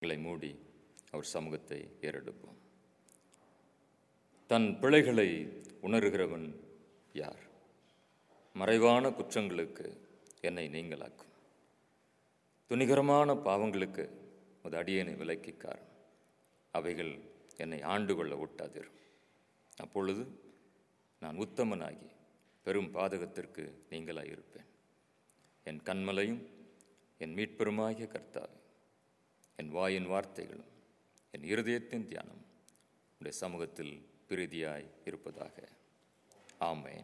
களை மூடி அவர் சமூகத்தை ஏறெடுப்போம் தன் பிழைகளை உணர்கிறவன் யார் மறைவான குற்றங்களுக்கு என்னை நீங்களாக்கும் துணிகரமான பாவங்களுக்கு ஒரு அடியனை விலக்கிக்கார் அவைகள் என்னை ஆண்டு கொள்ள ஒட்டாதிர் அப்பொழுது நான் உத்தமனாகி பெரும் பாதகத்திற்கு நீங்களாய் இருப்பேன் என் கண்மலையும் என் மீட்பெருமாகிய கர்த்தாவே என் வாயின் வார்த்தைகளும் என் இருதயத்தின் தியானம் உடைய சமூகத்தில் பிரீதியாய் இருப்பதாக ஆமேன்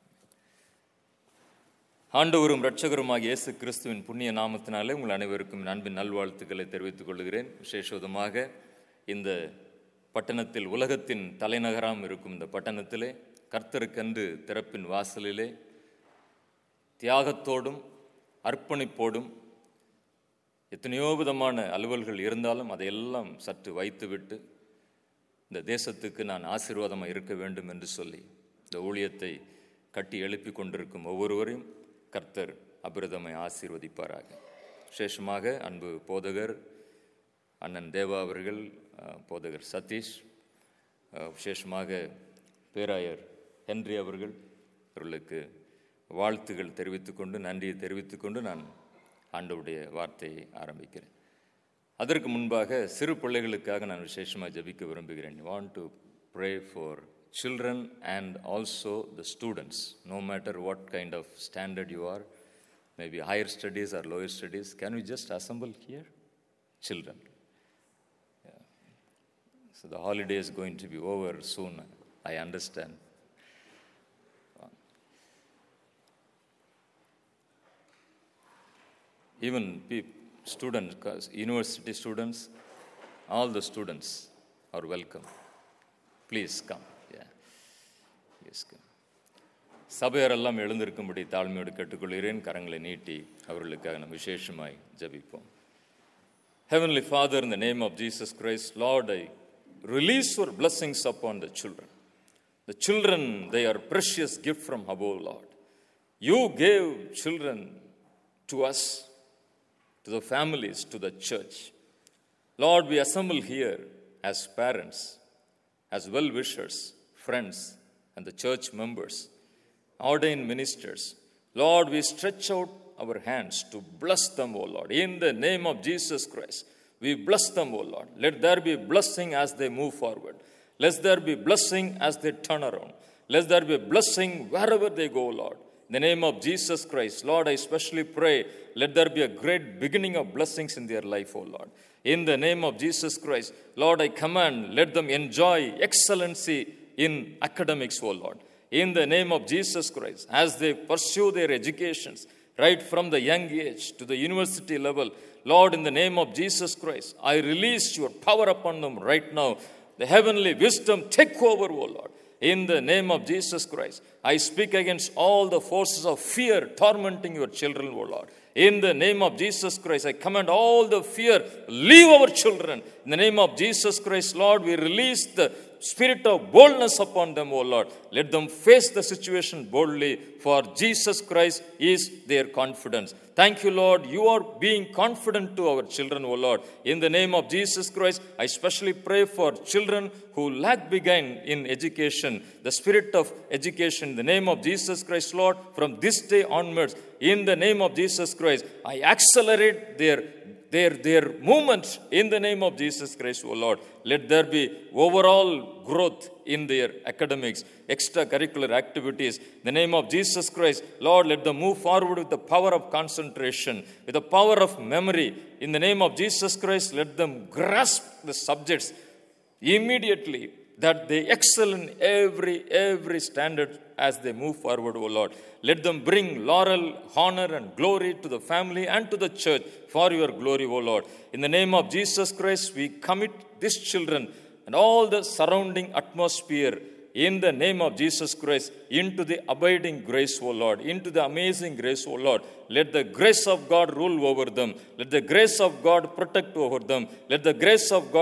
ஆண்டவரும் இரட்சகருமாகிய இயேசு கிறிஸ்துவின் புண்ணிய நாமத்தினாலே உங்கள் அனைவருக்கும் என் அன்பின் நல்வாழ்த்துக்களை தெரிவித்துக் கொள்கிறேன் விசேஷமாக இந்த பட்டணத்தில் உலகத்தின் தலைநகராம் இருக்கும் இந்த பட்டணத்திலே கர்த்தருக்கென்று திறப்பின் வாசலிலே தியாகத்தோடும் அர்ப்பணிப்போடும் எத்தனையோ விதமான அலுவல்கள் இருந்தாலும் அதையெல்லாம் சற்று வைத்துவிட்டு இந்த தேசத்துக்கு நான் ஆசீர்வாதமாக இருக்க வேண்டும் என்று சொல்லி இந்த ஊழியத்தை கட்டி எழுப்பி கொண்டிருக்கும் ஒவ்வொருவரையும் கர்த்தர் அபிரதமை ஆசீர்வதிப்பாராக விசேஷமாக அன்பு போதகர் அண்ணன் தேவா அவர்கள் அஹ், போதகர் சதீஷ் அஹ், விசேஷமாக பேராயர் ஹென்றி அவர்கள் அவர்களுக்கு வாழ்த்துகள் தெரிவித்துக்கொண்டு நன்றியை தெரிவித்துக்கொண்டு நான் ஆண்டவுடைய வார்த்தையை ஆரம்பிக்கிறேன் அதற்கு முன்பாக சிறு பிள்ளைகளுக்காக நான் விசேஷமாக ஜெபிக்க விரும்புகிறேன் want to pray for children and also the students no matter what kind of standard you are maybe higher studies or lower studies can we just assemble here children So the holiday is going to be over soon, I understand. Even peop- students, 'cause university students, all the students are welcome. Please come. Yeah. Yes, come. சபையாரெல்லாம் எழுந்திருக்கும்படி தாழ்மையோடு கேட்டுக்கொள்கிறேன் கரங்களை நீட்டி அவர்களுக்காக நாம் விசேஷமாய் ஜெபிப்போம் Heavenly Father, in the name of Jesus Christ, Lord, I release your blessings upon the children. The children, they are precious gift from above, Lord. You gave children to us, to the families, to the church. Lord, we assemble here as parents, as well wishers, friends, and the church members, ordained ministers. Lord, we stretch out our hands to bless them, O Lord. In the name of Jesus Christ, we bless them, O Lord. Let there be blessing as they move forward. Let there be blessing as they turn around. Let there be blessing wherever they go, Lord. In the name of Jesus Christ, Lord, I especially pray, let there be a great beginning of blessings in their life, O Lord. In the name of Jesus Christ, Lord, I command, let them enjoy excellency in academics, O Lord. In the name of Jesus Christ, as they pursue their educations, right from the young age to the university level, Lord, in the name of Jesus Christ, I release your power upon them right now. The heavenly wisdom take over, O Lord. In the name of Jesus Christ, I speak against all the forces of fear tormenting your children, O Lord. In the name of Jesus Christ, I command all the fear, leave our children. In the name of Jesus Christ, Lord, we release the spirit of boldness upon them, O Lord. Let them face the situation boldly, for Jesus Christ is their confidence. Thank you, Lord. You are being confident to our children, O Lord. In the name of Jesus Christ, I especially pray for children who lag behind in education, the spirit of education. In the name of Jesus Christ, Lord, from this day onwards, in the name of Jesus Christ, I accelerate their their, their movement in the name of Jesus Christ, O Lord. Let there be overall growth in their academics, extracurricular activities. In the name of Jesus Christ, Lord, let them move forward with the power of concentration, with the power of memory. In the name of Jesus Christ, let them grasp the subjects immediately that they excel in every every standard as they move forward o lord let them bring laurel honor and glory to the family and to the church for your glory o lord in the name of jesus christ we commit these children and all the surrounding atmosphere in the name of Jesus Christ into the abiding grace, O Lord, into the amazing grace, O Lord. Let the grace of God rule over them. Let the grace of God protect over them. Let the grace of God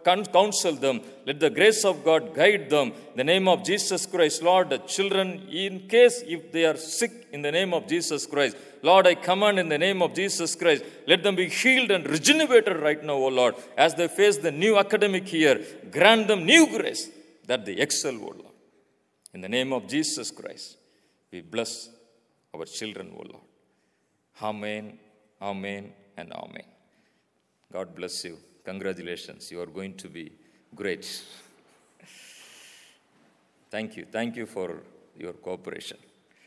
con- counsel them. Let the grace of God guide them. In the name of Jesus Christ, Lord, the children, in case if they are sick, in the name of Jesus Christ, Lord, I command in the name of Jesus Christ, let them be healed and regenerated right now, O Lord, as they face the new academic year. Grant them new grace that they excel, O Lord. In the name of Jesus Christ, we bless our children, O Lord. Amen, Amen, and Amen. God bless you. Congratulations. You are going to be great. Thank you. Thank you for your cooperation.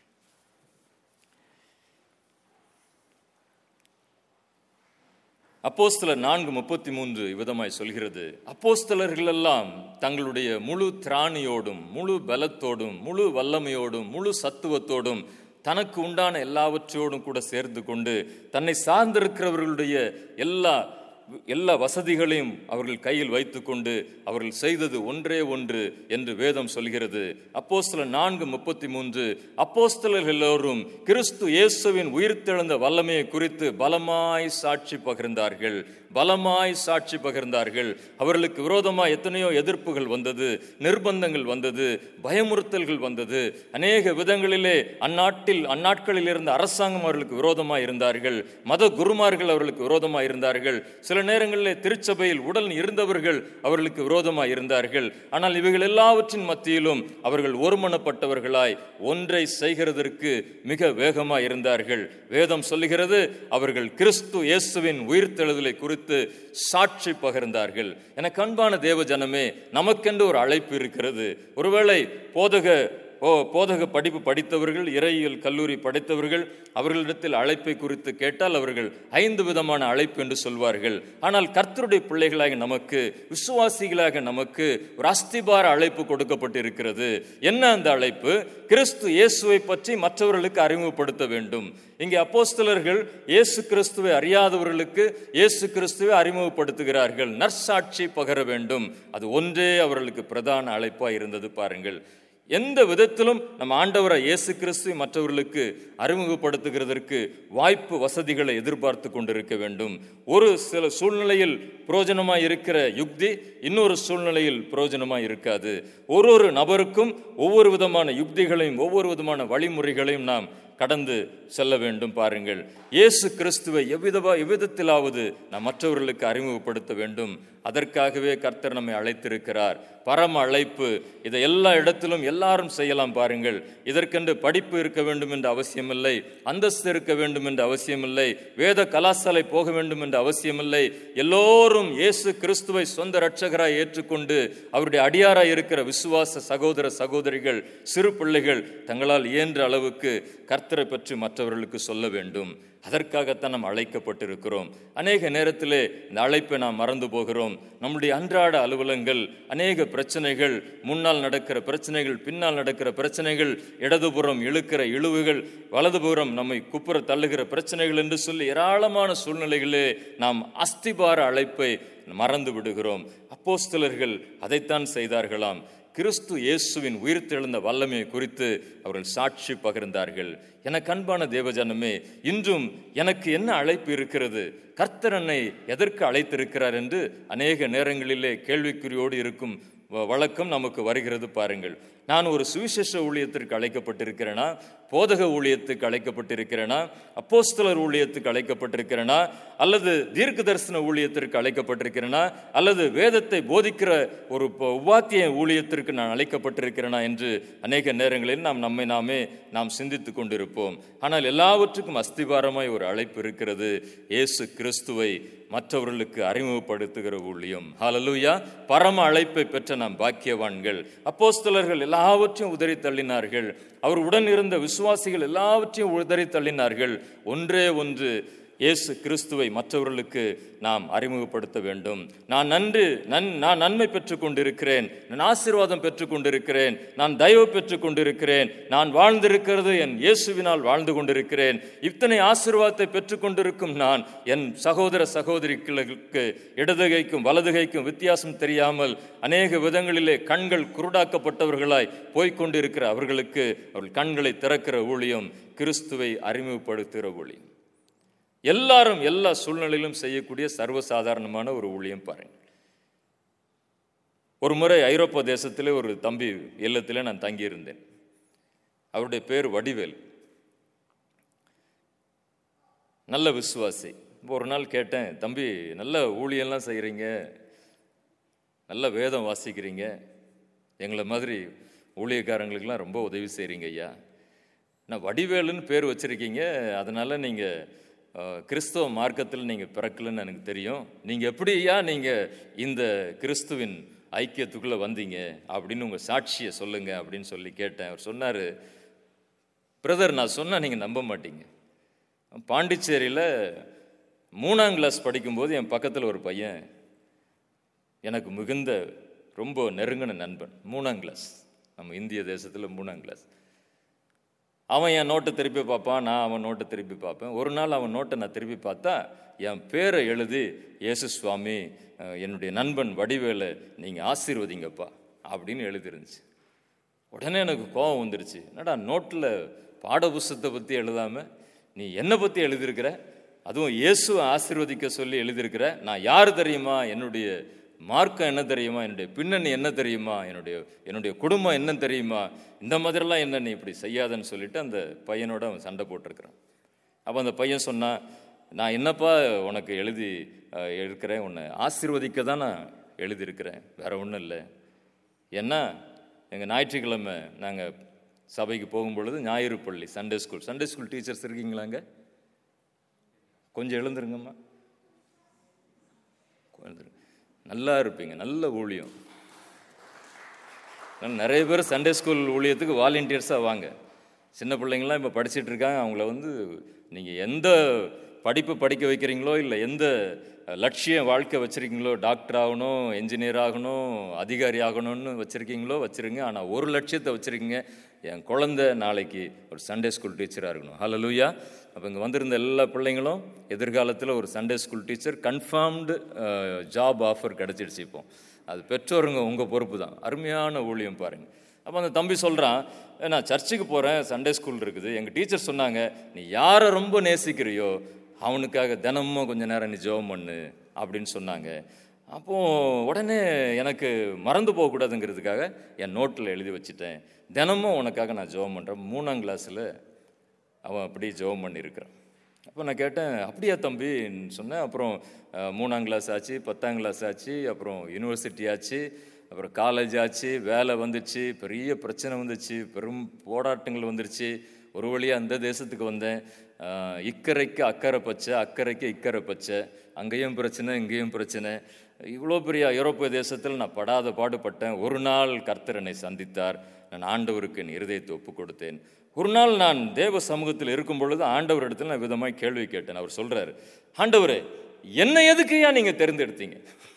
அப்போஸ்தலர் நான்கு முப்பத்தி மூன்று விதமாய் சொல்கிறது அப்போஸ்தலர்கள் எல்லாம் தங்களுடைய முழு திராணியோடும் முழு பலத்தோடும் முழு வல்லமையோடும் முழு சத்துவத்தோடும் தனக்கு உண்டான எல்லாவற்றோடும் கூட சேர்ந்து கொண்டு தன்னை சார்ந்திருக்கிறவர்களுடைய எல்லா எல்லா வசதிகளையும் அவர்கள் கையில் வைத்துக்கொண்டு அவர்கள் செய்தது ஒன்றே ஒன்று என்று வேதம் சொல்கிறது அப்போஸ்தலர் நான்கு முப்பத்தி மூன்று அப்போஸ்தலர்கள் எல்லோரும் கிறிஸ்து இயேசுவின் உயிர்த்தெழுந்த வல்லமையை குறித்து பலமாய் சாட்சி பகிர்ந்தார்கள் பலமாய் சாட்சி பகிர்ந்தார்கள் அவர்களுக்கு விரோதமாய் எத்தனையோ எதிர்ப்புகள் வந்தது நிர்பந்தங்கள் வந்தது பயமுறுத்தல்கள் வந்தது அநேக விதங்களிலே அந்நாட்டில் அந்நாட்களில் இருந்த அரசாங்கம் அவர்களுக்கு விரோதமாய் இருந்தார்கள் மத குருமார்கள் அவர்களுக்கு விரோதமாய் இருந்தார்கள் சில நேரங்களிலே திருச்சபையில் உடல் இருந்தவர்கள் அவர்களுக்கு விரோதமாய் இருந்தார்கள் ஆனால் இவைகள் எல்லாவற்றின் மத்தியிலும் அவர்கள் ஒருமனப்பட்டவர்களாய் ஒன்றை செய்கிறதற்கு மிக வேகமாய் இருந்தார்கள் வேதம் சொல்லுகிறது அவர்கள் கிறிஸ்து இயேசுவின் உயிர்த்தெழுதலை குறித்து சாட்சி பகிர்ந்தார்கள் என கண்பான தேவ ஜனமே நமக்கென்று ஒரு அழைப்பு இருக்கிறது ஒருவேளை போதக ஓ போதக படிப்பு படித்தவர்கள் இறையியல் கல்லூரி படித்தவர்கள் அவர்களிடத்தில் அழைப்பை குறித்து கேட்டால் அவர்கள் ஐந்து விதமான அழைப்பு என்று சொல்வார்கள் ஆனால் கர்த்தருடைய பிள்ளைகளாக நமக்கு விசுவாசிகளாக நமக்கு ஒரு அஸ்திபார அழைப்பு கொடுக்கப்பட்டிருக்கிறது என்ன அந்த அழைப்பு கிறிஸ்து இயேசுவை பற்றி மற்றவர்களுக்கு அறிமுகப்படுத்த வேண்டும் இங்கே அப்போஸ்தலர்கள் இயேசு கிறிஸ்துவை அறியாதவர்களுக்கு இயேசு கிறிஸ்துவை அறிமுகப்படுத்துகிறார்கள் நற்சாட்சி பகர வேண்டும் அது ஒன்றே அவர்களுக்கு பிரதான அழைப்பாக இருந்தது பாருங்கள் எந்த விதத்திலும் நம்ம ஆண்டவரை இயேசு கிறிஸ்து மற்றவர்களுக்கு அறிமுகப்படுத்துகிறதற்கு வாய்ப்பு வசதிகளை எதிர்பார்த்து கொண்டிருக்க வேண்டும் ஒரு சில சூழ்நிலையில் புரோஜனமாய் இருக்கிற யுக்தி இன்னொரு சூழ்நிலையில் புரோஜனமாய் இருக்காது ஒரு ஒரு நபருக்கும் ஒவ்வொரு விதமான யுக்திகளையும் ஒவ்வொரு விதமான வழிமுறைகளையும் நாம் கடந்து செல்ல வேண்டும் பாருங்கள் இயேசு கிறிஸ்துவை எவ்விதவா எவ்விதத்திலாவது நாம் மற்றவர்களுக்கு அறிமுகப்படுத்த வேண்டும் அதற்காகவே கர்த்தர் நம்மை அழைத்திருக்கிறார் பரம அழைப்பு இதை எல்லா இடத்திலும் எல்லாரும் செய்யலாம் பாருங்கள் இதற்கென்று படிப்பு இருக்க வேண்டும் என்ற அவசியமில்லை அந்தஸ்து இருக்க வேண்டும் என்ற அவசியமில்லை வேத கலாசாலை போக வேண்டும் என்ற அவசியமில்லை எல்லோரும் இயேசு கிறிஸ்துவை சொந்த இரட்சகராய் ஏற்றுக்கொண்டு அவருடைய அடியாராய் இருக்கிற விசுவாச சகோதர சகோதரிகள் சிறு பிள்ளைகள் தங்களால் இயன்ற அளவுக்கு கர்த்தரை பற்றி மற்றவர்களுக்கு சொல்ல வேண்டும் அதற்காகத்தான் நாம் அழைக்கப்பட்டிருக்கிறோம் அநேக நேரத்திலே இந்த அழைப்பை நாம் மறந்து போகிறோம் நம்முடைய அன்றாட அலுவலங்கள் அநேக பிரச்சனைகள் முன்னால் நடக்கிற பிரச்சனைகள் பின்னால் நடக்கிற பிரச்சனைகள் இடதுபுறம் இழுக்கிற இழுவுகள் வலதுபுறம் நம்மை குப்புற தள்ளுகிற பிரச்சனைகள் என்று சொல்லி ஏராளமான சூழ்நிலைகளே நாம் அஸ்திபார அழைப்பை மறந்து விடுகிறோம் அப்போஸ்தலர்கள் அதைத்தான் செய்தார்களாம் கிறிஸ்து இயேசுவின் உயிர்த்தெழுந்த வல்லமையை குறித்து அவர்கள் சாட்சி பகிர்ந்தார்கள் எனக்கு அன்பான தேவஜனமே இன்றும் எனக்கு என்ன அழைப்பு இருக்கிறது கர்த்தர் என்னை எதற்கு அழைத்திருக்கிறார் என்று அநேக நேரங்களிலே கேள்விக்குறியோடு இருக்கும் வ- வழக்கம் நமக்கு வருகிறது பாருங்கள் நான் ஒரு சுவிசேஷ ஊழியத்திற்கு அழைக்கப்பட்டிருக்கிறேனா போதக ஊழியத்துக்கு அழைக்கப்பட்டிருக்கிறேனா அப்போஸ்தலர் ஊழியத்துக்கு அழைக்கப்பட்டிருக்கிறேனா அல்லது தீர்க்க தரிசன ஊழியத்திற்கு அழைக்கப்பட்டிருக்கிறேனா அல்லது வேதத்தை போதிக்கிற ஒரு ப- உபாத்திய ஊழியத்திற்கு நான் அழைக்கப்பட்டிருக்கிறேனா என்று அநேக நேரங்களில் நாம் நம்மை நாமே நாம் சிந்தித்துக் கொண்டிருப்போம் ஆனால் எல்லாவற்றுக்கும் அஸ்திபாரமாய் ஒரு அழைப்பு இருக்கிறது இயேசு கிறிஸ்துவை மற்றவர்களுக்கு அறிமுகப்படுத்துகிற ஊழியம் ஹalleluya பரம அழைப்பை பெற்ற நாம் பாக்கியவான்கள் அப்போஸ்தலர்கள் எல்லாவற்றையும் உதறி தள்ளினார்கள் அவர் உடன் இருந்த விசுவாசிகள் எல்லாவற்றையும் உதறி தள்ளினார்கள் ஒன்றே ஒன்று இயேசு கிறிஸ்துவை மற்றவர்களுக்கு நாம் அறிமுகப்படுத்த வேண்டும் நான் நன்று நன் நான் நன்மை பெற்றுக் கொண்டிருக்கிறேன் நான் ஆசீர்வாதம் பெற்றுக் கொண்டிருக்கிறேன் நான் தயவு பெற்றுக் கொண்டிருக்கிறேன் நான் வாழ்ந்திருக்கிறது என் இயேசுவினால் வாழ்ந்து கொண்டிருக்கிறேன் இத்தனை ஆசீர்வாதத்தை பெற்றுக் கொண்டிருக்கும் நான் என் சகோதர சகோதரிகளுக்கு இடதுகைக்கும் வலதுகைக்கும் வித்தியாசம் தெரியாமல் அநேக விதங்களிலே கண்கள் குருடாக்கப்பட்டவர்களாய் போய்க் கொண்டிருக்கிற அவர்களுக்கு அவர்கள் கண்களை திறக்கிற ஊழியம் கிறிஸ்துவை அறிமுகப்படுத்துகிற ஊழியம் எல்லாரும் எல்லா சூழ்நிலையிலும் செய்யக்கூடிய சர்வசாதாரணமான ஒரு ஊழியம் பாருங்க ஒரு முறை ஐரோப்பா தேசத்தில் ஒரு தம்பி இல்லத்தில் நான் தங்கியிருந்தேன் அவருடைய பேர் வடிவேல் நல்ல விசுவாசி இப்போ ஒரு நாள் கேட்டேன் தம்பி நல்ல ஊழியெல்லாம் செய்கிறீங்க நல்ல வேதம் வாசிக்கிறீங்க எங்களை மாதிரி ஊழியக்காரங்களுக்கெல்லாம் ரொம்ப உதவி செய்கிறீங்க ஐயா நான் வடிவேலுன்னு பேர் வச்சுருக்கீங்க அதனால் நீங்கள் கிறிஸ்தவ மார்க்கத்தில் நீங்கள் பிறக்கலன்னு எனக்கு தெரியும் நீங்கள் எப்படி ஐயா நீங்கள் இந்த கிறிஸ்துவின் ஐக்கியத்துக்குள்ளே வந்தீங்க அப்படின்னு உங்கள் சாட்சியை சொல்லுங்கள் அப்படின்னு சொல்லி கேட்டேன் அவர் சொன்னார் பிரதர் நான் சொன்னால் நீங்கள் நம்ப மாட்டீங்க பாண்டிச்சேரியில் மூணாம் கிளாஸ் படிக்கும்போது என் பக்கத்தில் ஒரு பையன் எனக்கு மிகுந்த ரொம்ப நெருங்கின நண்பன் மூணாம் கிளாஸ் நம்ம இந்திய தேசத்தில் மூணாம் கிளாஸ் அவன் என் நோட்டை திருப்பி பார்ப்பான் நான் அவன் நோட்டை திருப்பி பார்ப்பேன் ஒரு நாள் அவன் நோட்டை நான் திருப்பி பார்த்தா என் பேரை எழுதி இயேசு சுவாமி அஹ், என்னுடைய நண்பன் வடிவேலை நீங்கள் ஆசீர்வதிங்கப்பா அப்படின்னு எழுதிருந்துச்சு உடனே எனக்கு கோபம் வந்துருச்சு என்னடா நோட்டில் பாட புஸ்தகத்தை பற்றி எழுதாம நீ என்னை பற்றி எழுதியிருக்கிற அதுவும் இயேசுவை ஆசீர்வதிக்க சொல்லி எழுதியிருக்கிற நான் யார் தெரியுமா என்னுடைய மார்க்கம் என்ன தெரியுமா என்னுடைய பின்னணி என்ன தெரியுமா என்னுடைய என்னுடைய குடும்பம் என்ன தெரியுமா இந்த மாதிரிலாம் என்ன நீ இப்படி செய்யாதன்னு சொல்லிட்டு அந்த பையனோட அவன் சண்டை போட்டிருக்கிறான் அப்போ அந்த பையன் சொன்னான் நான் என்னப்பா உனக்கு எழுதி அஹ், இருக்கிறேன் உன்னை ஆசீர்வதிக்க தான் நான் எழுதியிருக்கிறேன் வேற ஒன்றும் இல்லை ஏன்னா எங்கள் ஞாயிற்றுக்கிழமை நாங்கள் சபைக்கு போகும் பொழுது ஞாயிறு பள்ளி Sunday school Sunday school teachers இருக்கீங்களாங்க கொஞ்சம் எழுந்துருங்கம்மா எழுந்துருங்க நல்லா இருப்பீங்க நல்ல ஊழியம் அதனால நிறைய பேர் சண்டே ஸ்கூல் ஊழியத்துக்கு வாலண்டியர்ஸாக வாங்க சின்ன பிள்ளைங்களாம் இப்போ படிச்சிட்டு இருக்காங்க அவங்கள வந்து நீங்கள் எந்த படிப்பு படிக்க வைக்கிறீங்களோ இல்லை எந்த லட்சியம் வாழ்க்கை வச்சுருக்கீங்களோ டாக்டர் ஆகணும் என்ஜினியர் ஆகணும் அதிகாரி ஆகணும்னு வச்சுருக்கீங்களோ வச்சுருங்க ஆனால் ஒரு லட்சியத்தை வச்சுருக்கீங்க என் குழந்தை நாளைக்கு ஒரு சண்டே ஸ்கூல் டீச்சராக இருக்கணும் ஹalleluya அப்போ இங்கே வந்திருந்த எல்லா பிள்ளைங்களும் எதிர்காலத்தில் ஒரு Sunday school teacher confirmed job offer கிடச்சிடுச்சு இப்போ அது பெற்றோருங்க உங்கள் பொறுப்பு தான் அருமையான ஊழியம் பாருங்கள் அப்போ அந்த தம்பி சொல்கிறான் நான் சர்ச்சுக்கு போகிறேன் சண்டே ஸ்கூல் இருக்குது எங்கள் டீச்சர் சொன்னாங்க நீ யாரை ரொம்ப நேசிக்கிறியோ அவனுக்காக தினமும் கொஞ்ச நேரம் நீ ஜெபம் பண்ணு அப்படின்னு சொன்னாங்க அப்போ உடனே எனக்கு மறந்து போகக்கூடாதுங்கிறதுக்காக என் நோட்டில் எழுதி வச்சுட்டேன் தினமும் உனக்காக நான் ஜெபம் பண்ணுறேன் மூணாம் கிளாஸில் அவன் அப்படி ஜெபம் பண்ணியிருக்கிறான் அப்போ நான் கேட்டேன் அப்படியா தம்பின்னு சொன்னேன் அப்புறம் அஹ், மூணாம் கிளாஸ் ஆச்சு பத்தாம் கிளாஸ் ஆச்சு அப்புறம் யூனிவர்சிட்டி ஆச்சு அப்புறம் காலேஜ் ஆச்சு வேலை வந்துச்சு பெரிய பிரச்சனை வந்துச்சு பெரும் போராட்டங்கள் வந்துருச்சு ஒரு வழியாக அந்த தேசத்துக்கு வந்தேன் அஹ், இக்கரைக்கு அக்கறை பச்சை அக்கறைக்கு இக்கரை பச்சை அங்கேயும் பிரச்சனை இங்கேயும் பிரச்சனை இவ்வளோ பெரிய ஐரோப்பிய தேசத்தில் நான் படாத பாடுபட்டேன் ஒரு நாள் கர்த்தர் என்னை சந்தித்தார் நான் ஆண்டவருக்கு என் இருதயத்தை ஒப்பு கொடுத்தேன் ஒரு நாள் நான் தேவ சமூகத்தில் இருக்கும் பொழுது ஆண்டவர் இடத்துல நான் விதமாய் கேள்வி கேட்டேன் அவர் சொல்றாரு ஆண்டவரே என்ன எதுக்குயா நீங்க தேர்ந்தெடுத்தீங்க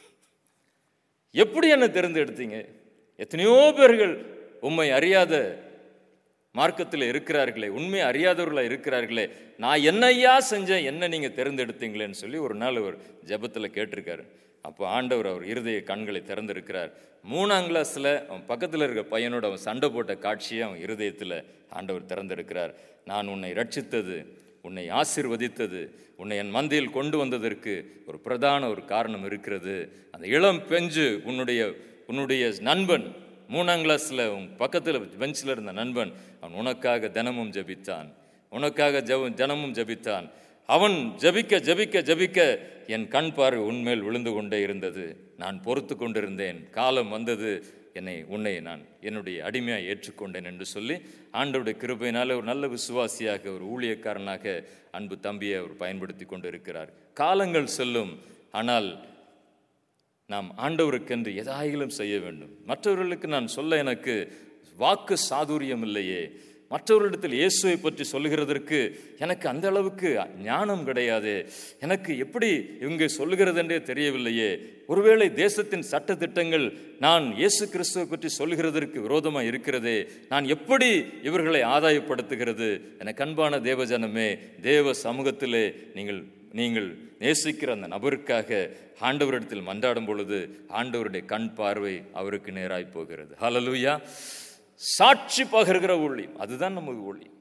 எப்படி என்ன தேர்ந்தெடுத்தீங்க எத்தனையோ பேர்கள் உம்மை அறியாத மார்க்கத்தில் இருக்கிறார்களே உண்மை அறியாதவர்களாக இருக்கிறார்களே நான் என்னையா செஞ்சேன் என்ன நீங்க தேர்ந்தெடுத்தீங்களேன்னு சொல்லி ஒரு நாள் அவர் ஜெபத்தில் கேட்டிருக்காரு அப்போ ஆண்டவர் அவர் இருதய கண்களை திறந்திருக்கிறார் மூணாம் கிளாஸில் அவன் பக்கத்தில் இருக்க பையனோட அவன் சண்டை போட்ட காட்சியை அவன் இருதயத்தில் ஆண்டவர் திறந்திருக்கிறார் நான் உன்னை ரட்சித்தது உன்னை ஆசீர்வதித்தது உன்னை என் மந்தையில் கொண்டு வந்ததற்கு ஒரு பிரதான ஒரு காரணம் இருக்கிறது அந்த இளம் பெஞ்சு உன்னுடைய உன்னுடைய நண்பன் மூணாம் கிளாஸில் உன் பக்கத்தில் பெஞ்சில் இருந்த நண்பன் அவன் உனக்காக தினமும் ஜெபித்தான் உனக்காக ஜெப தினமும் ஜெபித்தான் அவன் ஜெபிக்க ஜெபிக்க ஜெபிக்க என் கண் பார்வை உன்மேல் விழுந்து கொண்டே இருந்தது நான் பொறுத்து கொண்டிருந்தேன் காலம் வந்தது என்னை உன்னை நான் என்னுடைய அடிமையாக ஏற்றுக்கொண்டேன் என்று சொல்லி ஆண்டவருடைய கிருபையினால ஒரு நல்ல விசுவாசியாக ஒரு ஊழியக்காரனாக அன்பு தம்பியை அவர் பயன்படுத்தி கொண்டு இருக்கிறார் காலங்கள் செல்லும் ஆனால் நாம் ஆண்டவருக்கென்று எதாயிலும் செய்ய வேண்டும் மற்றவர்களுக்கு நான் சொல்ல எனக்கு வாக்கு சாதுரியம் இல்லையே மற்றவர்களிடத்தில் இயேசுவை பற்றி சொல்லுகிறதற்கு எனக்கு அந்த அளவுக்கு ஞானம் கிடையாது எனக்கு எப்படி இவங்க சொல்லுகிறது என்றே தெரியவில்லையே ஒருவேளை தேசத்தின் சட்ட திட்டங்கள் நான் இயேசு கிறிஸ்துவை பற்றி சொல்லுகிறதற்கு விரோதமாக இருக்கிறதே நான் எப்படி இவர்களை ஆதாயப்படுத்துகிறது எனக்கு அன்பான தேவஜனமே தேவ சமூகத்திலே நீங்கள் நீங்கள் நேசிக்கிற அந்த நபருக்காக ஆண்டவரிடத்தில் மன்றாடும் பொழுது ஆண்டவருடைய கண் பார்வை அவருக்கு நேராய் போகிறது ஹalleluya சாட்சி பகர்கிற ஊழியம் அதுதான் நமக்கு ஊழியம்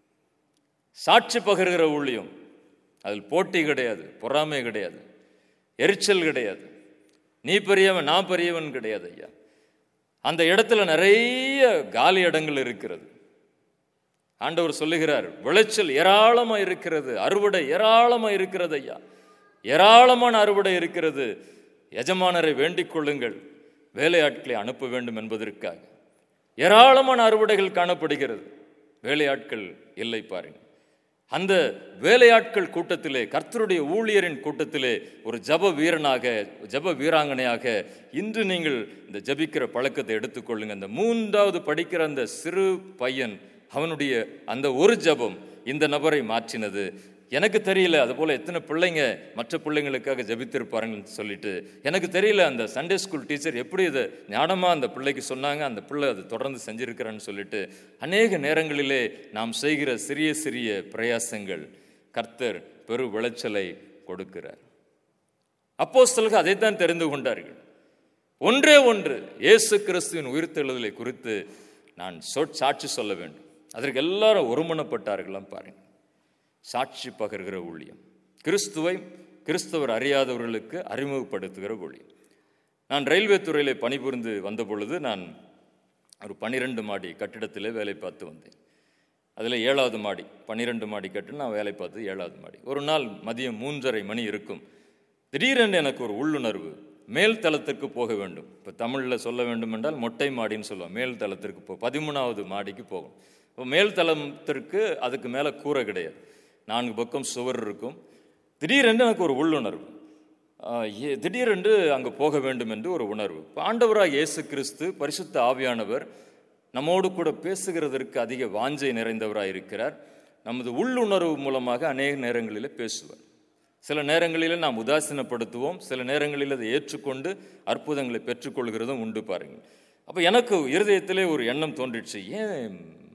சாட்சி பகர்கிற ஊழியம் அதில் போட்டி கிடையாது பொறாமை கிடையாது எரிச்சல் கிடையாது நீ பெரியவன் நான் பெரியவன் கிடையாது ஐயா அந்த இடத்துல நிறைய காலி இடங்கள் இருக்கிறது ஆண்டவர் சொல்லுகிறார் விளைச்சல் ஏராளமா இருக்கிறது அறுவடை ஏராளமா இருக்கிறது ஐயா ஏராளமான அறுவடை இருக்கிறது எஜமானரை வேண்டிக் கொள்ளுங்கள் வேலையாட்களை அனுப்ப வேண்டும் என்பதற்காக ஏராளமான அறுவடைகள் காணப்படுகிறது வேலையாட்கள் இல்லை பாருங்க அந்த வேலையாட்கள் கூட்டத்திலே கர்த்தருடைய ஊழியரின் கூட்டத்திலே ஒரு ஜப வீரனாக ஜப வீராங்கனையாக இன்று நீங்கள் இந்த ஜபிக்கிற பழக்கத்தை எடுத்துக்கொள்ளுங்க அந்த மூன்றாவது படிக்கிற அந்த சிறு பையன் அவனுடைய அந்த ஒரு ஜபம் இந்த நபரை மாற்றினது எனக்கு தெரியல அதுபோல் எத்தனை பிள்ளைங்க மற்ற பிள்ளைங்களுக்காக ஜபித்திருப்பாருங்கன்னு சொல்லிட்டு எனக்கு தெரியல அந்த சண்டே ஸ்கூல் டீச்சர் எப்படி இதை ஞானமாக அந்த பிள்ளைக்கு சொன்னாங்க அந்த பிள்ளை அது தொடர்ந்து செஞ்சிருக்கிறேன்னு சொல்லிட்டு அநேக நேரங்களிலே நாம் செய்கிற சிறிய சிறிய பிரயாசங்கள் கர்த்தர் பெரு விளைச்சலை கொடுக்கிறார் அப்போஸ்தலர்கள் அதைத்தான் தெரிந்து கொண்டார்கள் ஒன்றே ஒன்று இயேசு கிறிஸ்துவின் உயிர்த்தெழுதலை குறித்து நான் சொற் சாட்சி சொல்ல வேண்டும் அதற்கு எல்லாரும் ஒருமனப்பட்டார்களாம் பாருங்க சாட்சி பகர்கிற ஊழியம் கிறிஸ்துவை கிறிஸ்தவர் அறியாதவர்களுக்கு அறிமுகப்படுத்துகிற ஊழியம் நான் ரயில்வே துறையிலே பணிபுரிந்து வந்த பொழுது நான் ஒரு பன்னிரெண்டு மாடி கட்டிடத்திலே வேலை பார்த்து வந்தேன் அதில் ஏழாவது மாடி பன்னிரெண்டு மாடி கட்டு நான் வேலை பார்த்து ஏழாவது மாடி ஒரு நாள் மதியம் மூன்றரை மணி இருக்கும் திடீரென்று எனக்கு ஒரு உள்ளுணர்வு மேல் தளத்திற்கு போக வேண்டும் இப்போ தமிழில் சொல்ல வேண்டும் என்றால் மொட்டை மாடின்னு சொல்லுவோம் மேல் தளத்திற்கு போ பதிமூணாவது மாடிக்கு போகும் இப்போ மேல் தளத்திற்கு அதுக்கு மேலே கூரை கிடையாது நான்கு பக்கம் சுவர் இருக்கும் திடீரென்று எனக்கு ஒரு உள்ளுணர்வு ஆஹ் ஏ- திடீரென்று அங்கே போக வேண்டும் என்று ஒரு உணர்வு இப்போ ஆண்டவராக இயேசு கிறிஸ்து பரிசுத்த ஆவியானவர் நம்மோடு கூட பேசுகிறதற்கு அதிக வாஞ்சை நிறைந்தவராக இருக்கிறார் நமது உள்ளுணர்வு மூலமாக அநேக நேரங்களில் பேசுவார் சில நேரங்களில் நாம் உதாசீனப்படுத்துவோம் சில நேரங்களில் அதை ஏற்றுக்கொண்டு அற்புதங்களை பெற்றுக்கொள்கிறதும் உண்டு பாருங்கள் அப்போ எனக்கு இருதயத்திலே ஒரு எண்ணம் தோன்றிடுச்சு ஏன்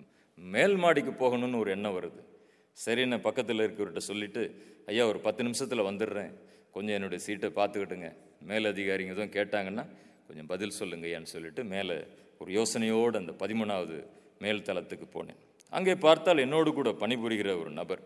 மேல் மாடிக்கு போகணும்னு ஒரு எண்ணம் வருது சரி நான் பக்கத்தில் இருக்கிறவர்கிட்ட சொல்லிட்டு ஐயா ஒரு பத்து நிமிஷத்தில் வந்துடுறேன் கொஞ்சம் என்னுடைய சீட்டை பார்த்துக்கிட்டுங்க மேல் அதிகாரிங்க எதுவும் கேட்டாங்கன்னா கொஞ்சம் பதில் சொல்லுங்க ஐயான்னு சொல்லிட்டு மேலே ஒரு யோசனையோடு அந்த பதிமூணாவது மேல் தளத்துக்கு போனேன் அங்கே பார்த்தால் என்னோடு கூட பணிபுரிகிற ஒரு நபர்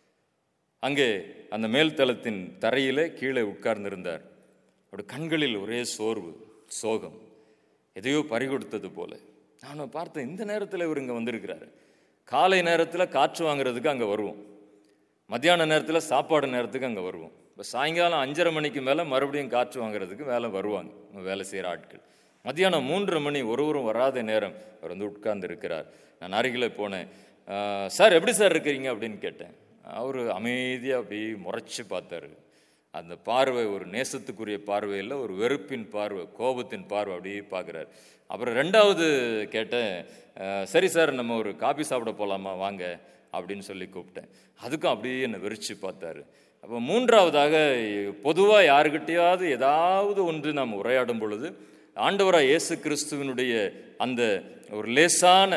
அங்கே அந்த மேல் தளத்தின் தரையிலே கீழே உட்கார்ந்திருந்தார் அவருடைய கண்களில் ஒரே சோர்வு சோகம் எதையோ பறிகொடுத்தது போல நான் பார்த்தேன் இந்த நேரத்தில் இவர் இங்கே வந்திருக்கிறாரு காலை நேரத்தில் காற்று வாங்குறதுக்கு அங்கே வருவோம் மத்தியான நேரத்தில் சாப்பாடு நேரத்துக்கு அங்கே வருவோம் இப்போ சாயங்காலம் அஞ்சரை மணிக்கு மேலே மறுபடியும் காற்று வாங்குறதுக்கு வேலை வருவாங்க இங்க வேலை செய்கிற ஆட்கள் மத்தியானம் மூன்றரை மணி ஒருவரும் வராத நேரம் அவர் வந்து உட்கார்ந்து இருக்கிறார் நான் அருகில் போனேன் "ஆஹ், சார் எப்படி சார் இருக்கிறீங்க அப்படின்னு கேட்டேன் அவர் அமைதியாக அப்படி முறைச்சி பார்த்தாரு அந்த பார்வை ஒரு நேசத்துக்குரிய பார்வை இல்லை ஒரு வெறுப்பின் பார்வை கோபத்தின் பார்வை அப்படியே பார்க்குறாரு அப்புறம் ரெண்டாவது கேட்டேன் "அஹ், சரி சார் நம்ம ஒரு காபி சாப்பிட போகலாமா வாங்க அப்படின்னு சொல்லி கூப்பிட்டேன் அதுக்கும் அப்படியே என்னை வெறிச்சு பார்த்தாரு அப்போ மூன்றாவதாக பொதுவாக யாருக்கிட்டையாவது ஏதாவது ஒன்று நாம் உரையாடும் பொழுது ஆண்டவராக இயேசு கிறிஸ்துவினுடைய அந்த ஒரு லேசான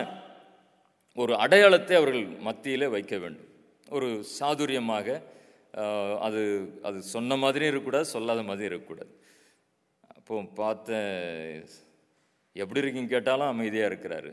ஒரு அடையாளத்தை அவர்கள் மத்தியிலே வைக்க வேண்டும் ஒரு சாதுரியமாக ஆஹ், அது அது சொன்ன மாதிரியும் இருக்கக்கூடாது சொல்லாத மாதிரியும் இருக்கக்கூடாது அப்போ பார்த்தேன் எப்படி இருக்கீங்க கேட்டாலும் அமைதியாக இருக்கிறாரு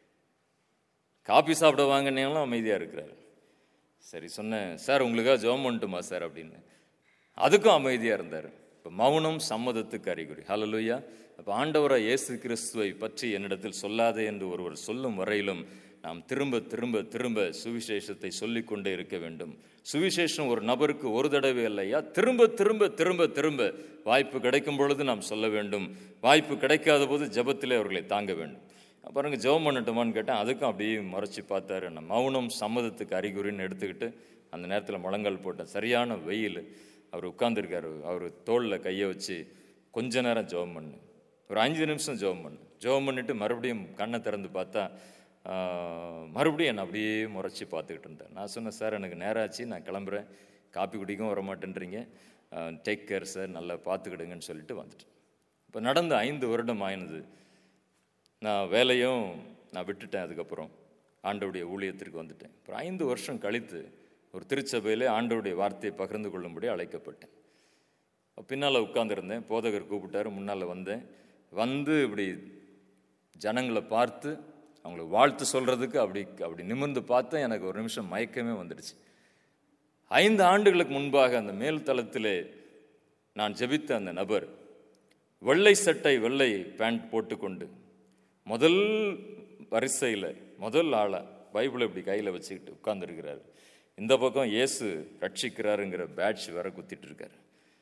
காபி சாப்பிட வாங்கினாலும் அமைதியாக இருக்கிறாரு சரி சொன்னேன் சார் உங்களுக்காக ஜெபம் பண்ணட்டுமா சார் அப்படின்னு அதுக்கும் அமைதியாக இருந்தார் இப்போ மௌனம் சம்மதத்துக்கு அறிகுறி ஹalleluya அப்போ ஆண்டவராக இயேசு கிறிஸ்துவை பற்றி என்னிடத்தில் சொல்லாதே என்று ஒருவர் சொல்லும் வரையிலும் நாம் திரும்ப திரும்ப திரும்ப சுவிசேஷத்தை சொல்லிக்கொண்டே இருக்க வேண்டும் சுவிசேஷம் ஒரு நபருக்கு ஒரு தடவை இல்லையா திரும்ப திரும்ப திரும்ப திரும்ப வாய்ப்பு கிடைக்கும் பொழுது நாம் சொல்ல வேண்டும் வாய்ப்பு கிடைக்காத போது ஜெபத்திலே அவர்களை தாங்க வேண்டும் பாருங்க ஜெபம் பண்ணட்டுமான்னு கேட்டேன் அதுக்கும் அப்படியே மறைச்சு பார்த்தாரு நான் மௌனம் சம்மதத்துக்கு அறிகுறின்னு எடுத்துக்கிட்டு அந்த நேரத்தில் முழங்கால் போட்டேன் சரியான வெயில் அவர் உட்கார்ந்திருக்காரு அவர் தோளில் கையை வச்சு கொஞ்ச நேரம் ஜெபம் பண்ணு ஒரு அஞ்சு நிமிஷம் ஜெபம் பண்ணு ஜெபம் பண்ணிட்டு மறுபடியும் கண்ணை திறந்து பார்த்தா ஆஹ், மறுபடியும் என்னை அப்படியே முறைச்சி பார்த்துக்கிட்டு இருந்தேன் நான் சொன்னேன் சார் எனக்கு நேரம் ஆச்சு நான் கிளம்புறேன் காப்பி குடிக்கவும் வர மாட்டேன்றீங்க டேக் கேர் சார் நல்லா பார்த்துக்கிடுங்கன்னு சொல்லிட்டு வந்துட்டேன் இப்போ நடந்த ஐந்து வருடம் ஆயினது நான் வேலையும் நான் விட்டுட்டேன் அதுக்கப்புறம் ஆண்டவருடைய ஊழியத்திற்கு வந்துட்டேன் அப்புறம் ஐந்து வருஷம் கழித்து ஒரு திருச்சபையிலே ஆண்டவருடைய வார்த்தையை பகிர்ந்து கொள்ளும்படி அழைக்கப்பட்டேன் பின்னால் உட்காந்துருந்தேன் போதகர் கூப்பிட்டாரு முன்னால் வந்தேன் வந்து இப்படி ஜனங்களை பார்த்து அவங்கள வாழ்த்து சொல்கிறதுக்கு அப்படி அப்படி நிமிர்ந்து பார்த்தேன் எனக்கு ஒரு நிமிஷம் மயக்கமே வந்துடுச்சு ஐந்து ஆண்டுகளுக்கு முன்பாக அந்த மேல் தளத்திலே நான் ஜெபித்த அந்த நபர் வெள்ளை சட்டை வெள்ளை பேண்ட் போட்டுக்கொண்டு முதல் வரிசையில் முதல் ஆளா பைபிளை இப்படி கையில் வச்சுக்கிட்டு உட்கார்ந்துருக்கிறாரு இந்த பக்கம் இயேசு ரட்சிக்கிறாருங்கிற பேட்ச் வேற குத்திட்டு இருக்காரு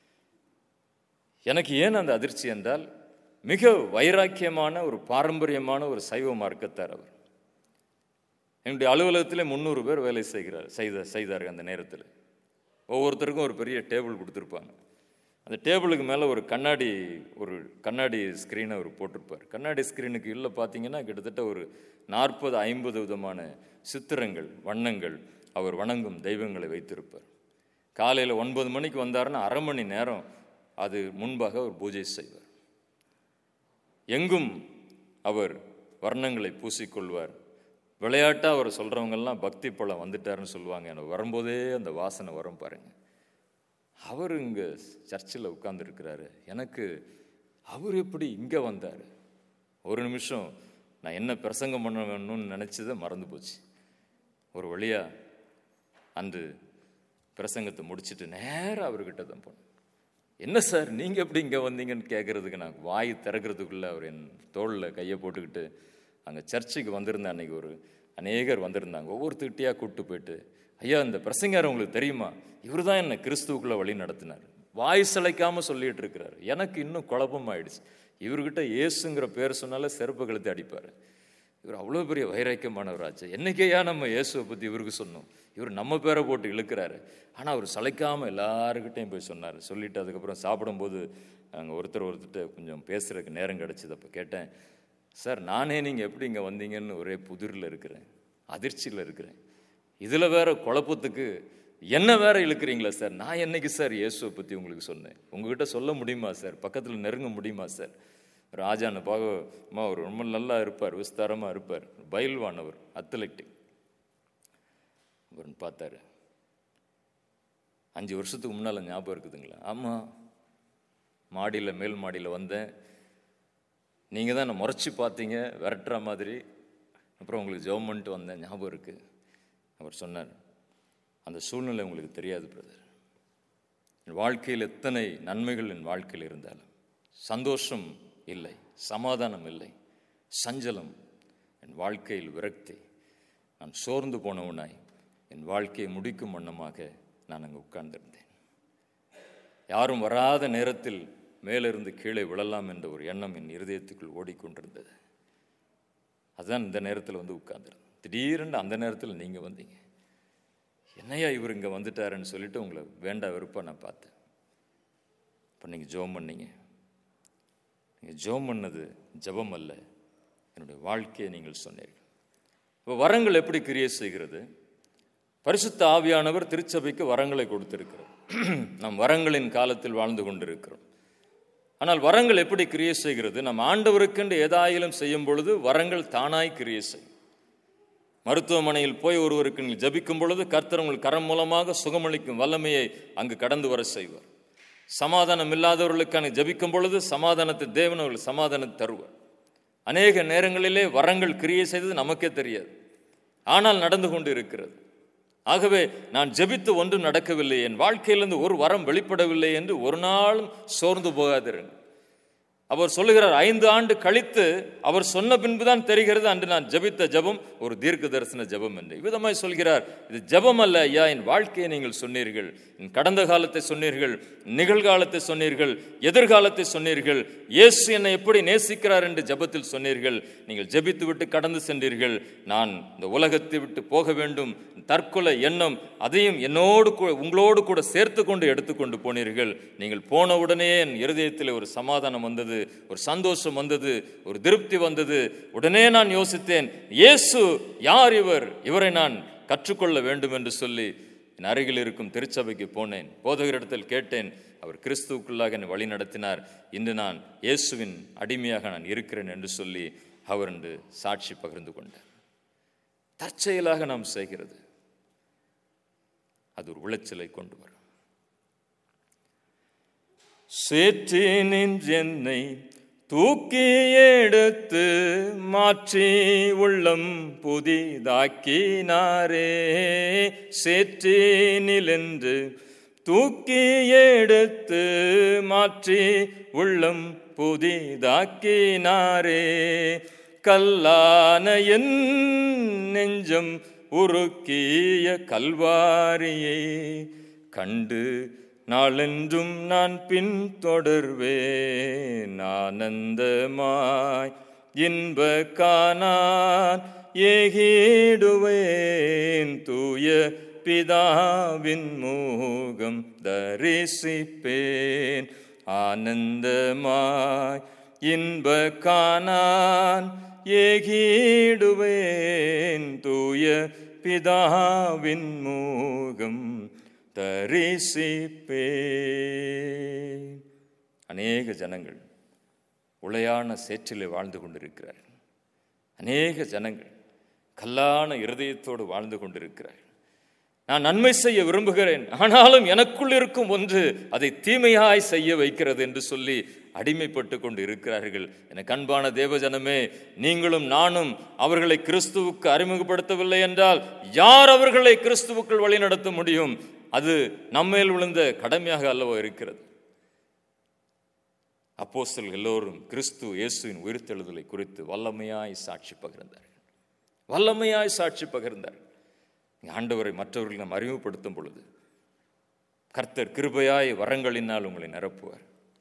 எனக்கு ஏன் அந்த அதிர்ச்சி என்றால் மிக வைராக்கியமான ஒரு பாரம்பரியமான ஒரு சைவ மார்க்கத்தார் அவர் என்னுடைய அலுவலகத்தில் முந்நூறு பேர் வேலை செய்கிறார் செய்த செய்தார்கள் அந்த நேரத்தில் ஒவ்வொருத்தருக்கும் ஒரு பெரிய டேபிள் கொடுத்துருப்பாங்க அந்த டேபிளுக்கு மேலே ஒரு கண்ணாடி ஒரு கண்ணாடி ஸ்க்ரீனை அவர் போட்டிருப்பார் கண்ணாடி ஸ்க்ரீனுக்கு இல்லை பார்த்தீங்கன்னா கிட்டத்தட்ட ஒரு நாற்பது ஐம்பது விதமான சித்திரங்கள் வண்ணங்கள் அவர் வணங்கும் தெய்வங்களை வைத்திருப்பார் காலையில் ஒன்பது மணிக்கு வந்தாருன்னா அரை மணி நேரம் அது முன்பாக அவர் பூஜை செய்வார் எங்கும் அவர் வர்ணங்களை பூசிக்கொள்வார் விளையாட்டாக அவர் சொல்கிறவங்கெல்லாம் பக்தி பழம் வந்துட்டாருன்னு சொல்லுவாங்க எனக்கு வரும்போதே அந்த வாசனை வரும் பாருங்க அவர் இங்கே சர்ச்சில் உட்கார்ந்துருக்கிறாரு எனக்கு அவர் எப்படி இங்கே வந்தார் ஒரு நிமிஷம் நான் என்ன பிரசங்கம் பண்ண வேணும்னு நினச்சதை மறந்து போச்சு ஒரு வழியா அன்று பிரசங்கத்தை முடிச்சுட்டு நேராக அவர்கிட்ட தான் போனேன் என்ன சார் நீங்கள் எப்படி இங்கே வந்தீங்கன்னு கேட்குறதுக்கு நான் வாய் திறக்கிறதுக்குள்ளே அவர் என் தோளில் கையை போட்டுக்கிட்டு அங்கே சர்ச்சுக்கு வந்திருந்த அன்னைக்கு ஒரு அநேகர் வந்திருந்தாங்க ஒவ்வொருத்தர்கிட்டயா கூப்பிட்டு போயிட்டு ஐயா இந்த பிரசங்கார் உங்களுக்கு தெரியுமா இவர் தான் என்னை கிறிஸ்துவுக்குள்ளே வழி நடத்தினார் வாய் சிலைக்காம சொல்லிட்டு இருக்கிறார் எனக்கு இன்னும் குழப்பம் ஆயிடுச்சு இவர்கிட்ட இயேசுங்கிற பேர் சொன்னாலே செருப்பு கழுத்து அடிப்பார் இவர் அவ்வளோ பெரிய வைராக்கியமானவராச்சு என்னைக்கையா நம்ம இயேசுவை பற்றி இவருக்கு சொன்னோம் இவர் நம்ம பேரை போட்டு இழுக்கிறாரு ஆனால் அவர் சளைக்காமல் எல்லாருக்கிட்டையும் போய் சொன்னார் சொல்லிட்டு அதுக்கப்புறம் சாப்பிடும்போது அங்கே ஒருத்தர் ஒருத்தர்கிட்ட கொஞ்சம் பேசுகிறதுக்கு நேரம் கிடச்சிது அப்போ கேட்டேன் சார் நானே நீங்கள் எப்படி இங்கே வந்தீங்கன்னு ஒரே புதிரில் இருக்கிறேன் அதிர்ச்சியில் இருக்கிறேன் இதில் வேற குழப்பத்துக்கு என்ன வேற இழுக்கிறீங்களா சார் நான் என்னைக்கு சார் இயேசுவை பற்றி உங்களுக்கு சொன்னேன் உங்ககிட்ட சொல்ல முடியுமா சார் பக்கத்தில் நெருங்க முடியுமா சார் ராஜான்னு பாகமா அவர் ரொம்ப நல்லா இருப்பார் விஸ்தாரமாக இருப்பார் பயில்வான் அவர் அத்லெட்டிக் அவர்னு பார்த்தாரு அஞ்சு வருஷத்துக்கு முன்னால் ஞாபகம் இருக்குதுங்களா ஆமாம் மாடியில் மேல் மாடியில் வந்தேன் நீங்கள் தான் என்னை முறைச்சி பார்த்தீங்க விரட்டுற மாதிரி அப்புறம் உங்களுக்கு ஜெபம் பண்ணிட்டு வந்தேன் ஞாபகம் இருக்குது அவர் சொன்னார் அந்த சூழ்நிலை உங்களுக்கு தெரியாது பிரதர் என் வாழ்க்கையில் எத்தனை நன்மைகள் என் வாழ்க்கையில் இருந்தாலும் சந்தோஷம் இல்லை சமாதானம் இல்லை சஞ்சலம் என் வாழ்க்கையில் விரக்தி நான் சோர்ந்து போனவனாய் என் வாழ்க்கையை முடிக்கும் வண்ணமாக நான் அங்கே உட்கார்ந்திருந்தேன் யாரும் வராத நேரத்தில் மேலிருந்து கீழே விழலாம் என்ற ஒரு எண்ணம் என் இருதயத்துக்குள் ஓடிக்கொண்டிருந்தது அதுதான் இந்த நேரத்தில் வந்து உட்கார்ந்துருந்தேன் திடீரென்று அந்த நேரத்தில் நீங்கள் வந்தீங்க என்னையா இவர் இங்கே வந்துட்டாருன்னு சொல்லிட்டு உங்களை வேண்டா வெறுப்பா நான் பார்த்தேன் இப்போ நீங்கள் ஜோம் பண்ணீங்க நீங்கள் ஜோம் பண்ணது ஜபம் அல்ல என்னுடைய வாழ்க்கையை நீங்கள் சொன்னீர்கள் இப்போ வரங்கள் எப்படி கிரியை செய்கிறது பரிசுத்த ஆவியானவர் திருச்சபைக்கு வரங்களை கொடுத்திருக்கிறார் நாம் வரங்களின் காலத்தில் வாழ்ந்து கொண்டிருக்கிறோம் ஆனால் வரங்கள் எப்படி கிரியை செய்கிறது நம் ஆண்டவருக்கென்று ஏதாயிலும் செய்யும் பொழுது வரங்கள் தானாய் கிரியை செய்யும் மருத்துவமனையில் போய் ஒருவருக்கு நீங்கள் ஜபிக்கும் பொழுது கர்த்தர் உங்கள் கரம் மூலமாக சுகமளிக்கும் வல்லமையை அங்கு கடந்து வர செய்வார் சமாதானம் இல்லாதவர்களுக்கான ஜபிக்கும் பொழுது சமாதானத்தை தேவன் அவர்கள் சமாதானத்தை தருவார் அநேக நேரங்களிலே வரங்கள் கிரியை செய்தது நமக்கே தெரியாது ஆனால் நடந்து கொண்டு இருக்கிறது ஆகவே நான் ஜெபித்து ஒன்றும் நடக்கவில்லை என் வாழ்க்கையிலிருந்து ஒரு வரம் வெளிப்படவில்லை என்று ஒரு நாளும் சோர்ந்து போகாதிருங்க அவர் சொல்லுகிறார் ஐந்து ஆண்டு கழித்து அவர் சொன்ன பின்புதான் தெரிகிறது அன்று நான் ஜபித்த ஜபம் ஒரு தீர்க்க தரிசன ஜபம் என்று விதமாய் சொல்கிறார் இது ஜபம் அல்ல ஐயா என் வாழ்க்கையை நீங்கள் சொன்னீர்கள் என் கடந்த காலத்தை சொன்னீர்கள் நிகழ்காலத்தை சொன்னீர்கள் எதிர்காலத்தை சொன்னீர்கள் இயேசு என்னை எப்படி நேசிக்கிறார் என்று ஜபத்தில் சொன்னீர்கள் நீங்கள் ஜபித்து விட்டு கடந்து சென்றீர்கள் நான் இந்த உலகத்தை விட்டு போக வேண்டும் தற்கொலை எண்ணம் அதையும் என்னோடு கூட உங்களோடு கூட சேர்த்து கொண்டு எடுத்துக்கொண்டு போனீர்கள் நீங்கள் போனவுடனே என் இருதயத்தில் ஒரு சமாதானம் வந்தது ஒரு சந்தோஷம் வந்தது ஒரு திருப்தி வந்தது உடனே நான் யோசித்தேன் இயேசு யார் இவர் இவரை நான் கற்றுக்கொள்ள வேண்டும் என்று சொல்லி என் அருகில் இருக்கும் திருச்சபைக்கு போனேன் போதகரிடத்தில் கேட்டேன் அவர் கிறிஸ்துவுக்குள்ளாக என்னை வழி நடத்தினார் இன்று நான் இயேசுவின் அடிமையாக நான் இருக்கிறேன் என்று சொல்லி அவர் என்று சாட்சி பகிர்ந்து கொண்டார் தற்செயலாக நாம் செய்கிறது அது ஒரு விளைச்சலை கொண்டு வரும் சேற்றி நின்றென்னை தூக்கி எடுத்து மாற்றி உள்ளம் புதிதாக்கினாரே சேற்றி நிலென்று தூக்கி எடுத்து மாற்றி உள்ளம் புதிதாக்கினாரே கல்லான என் நெஞ்சம் உருக்கிய கல்வாரியை கண்டு நாளென்றும் நான் பின்தொடர்வேன் ஆனந்தமாய் இன்ப காணான் ஏகிடுவேன் தூய பிதாவின் மூகம் தரிசிப்பேன் ஆனந்தமாய் இன்ப காணான் ஏகிடுவேன் தூய பிதாவின் மூகம் தரிசிப்பேன் அநேக ஜனங்கள் உளையான சேற்றிலே வாழ்ந்து கொண்டிருக்கிறார்கள் அநேக ஜனங்கள் கல்லான இருதயத்தோடு வாழ்ந்து கொண்டிருக்கிறார்கள் நான் நன்மை செய்ய விரும்புகிறேன் ஆனாலும் எனக்குள் இருக்கும் ஒன்று அதை தீமையாய் செய்ய வைக்கிறது என்று சொல்லி அடிமைப்பட்டு கொண்டு இருக்கிறார்கள் எனக்கு அன்பான தேவஜனமே நீங்களும் நானும் அவர்களை கிறிஸ்துவுக்கு அறிமுகப்படுத்தவில்லை என்றால் யார் அவர்களை கிறிஸ்துவுக்குள் வழிநடத்த முடியும் அது நம்மேல் விழுந்த கடமையாக அல்லவோ இருக்கிறது அப்போஸ்தல் எல்லோரும் கிறிஸ்து இயேசுவின் உயிர்த்தெழுதலை குறித்து வல்லமையாய் சாட்சி பகிர்ந்தார்கள் வல்லமையாய் சாட்சி பகிர்ந்தார்கள் ஆண்டவரை மற்றவர்கள் நாம் அறிமுகப்படுத்தும் பொழுது கர்த்தர் கிருபையாய் வரங்களினால் உங்களை நிரப்புவார்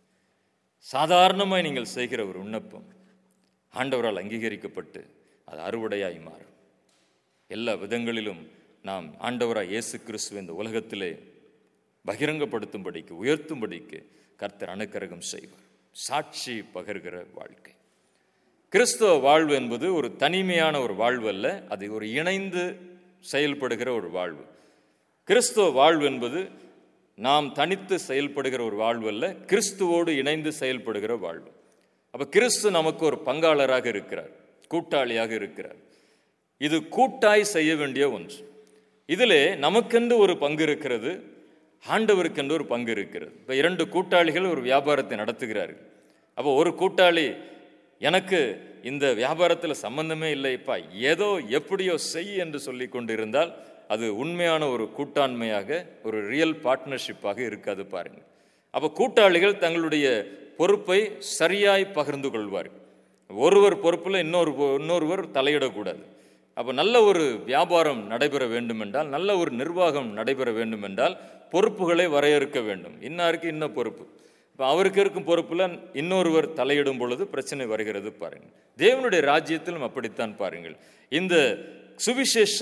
சாதாரணமாய் நீங்கள் செய்கிற ஒரு விண்ணப்பம் ஆண்டவரால் அங்கீகரிக்கப்பட்டு அது அறுவடையாய் மாறும் எல்லா விதங்களிலும் நாம் ஆண்டவராய் இயேசு கிறிஸ்துவ இந்த உலகத்திலே பகிரங்கப்படுத்தும்படிக்கு உயர்த்தும்படிக்கு கர்த்தர் அனுக்கரகம் செய்வார் சாட்சி பகிர்கிற வாழ்க்கை கிறிஸ்தவ வாழ்வு என்பது ஒரு தனிமையான ஒரு வாழ்வு அல்ல அது ஒரு இணைந்து செயல்படுகிற ஒரு வாழ்வு கிறிஸ்துவ வாழ்வு என்பது நாம் தனித்து செயல்படுகிற ஒரு வாழ்வு அல்ல கிறிஸ்துவோடு இணைந்து செயல்படுகிற வாழ்வு அப்ப கிறிஸ்து நமக்கு ஒரு பங்காளராக இருக்கிறார் கூட்டாளியாக இருக்கிறார் இது கூட்டாய் செய்ய வேண்டிய ஒன்று இதிலே நமக்கென்று ஒரு பங்கு இருக்கிறது ஆண்டவருக்கென்று ஒரு பங்கு இருக்கிறது இப்போ இரண்டு கூட்டாளிகள் ஒரு வியாபாரத்தை நடத்துகிறார்கள் அப்போ ஒரு கூட்டாளி எனக்கு இந்த வியாபாரத்தில் சம்பந்தமே இல்லைப்பா ஏதோ எப்படியோ செய் என்று சொல்லி கொண்டிருந்தால் அது உண்மையான ஒரு கூட்டாண்மையாக ஒரு ரியல் பார்ட்னர்ஷிப்பாக இருக்காது பாருங்க அப்போ கூட்டாளிகள் தங்களுடைய பொறுப்பை சரியாய் பகிர்ந்து கொள்வார்கள் ஒருவர் பொறுப்பில் இன்னொரு இன்னொருவர் தலையிடக்கூடாது அப்போ நல்ல ஒரு வியாபாரம் நடைபெற வேண்டும் என்றால் நல்ல ஒரு நிர்வாகம் நடைபெற வேண்டும் என்றால் பொறுப்புகளை வரையறுக்க வேண்டும் இன்னாருக்கு இன்ன பொறுப்பு இப்போ அவருக்கு இருக்கும் பொறுப்பில் இன்னொருவர் தலையிடும் பொழுது பிரச்சனை வருகிறது பாருங்கள் தேவனுடைய ராஜ்யத்திலும் அப்படித்தான் பாருங்கள் இந்த சுவிசேஷ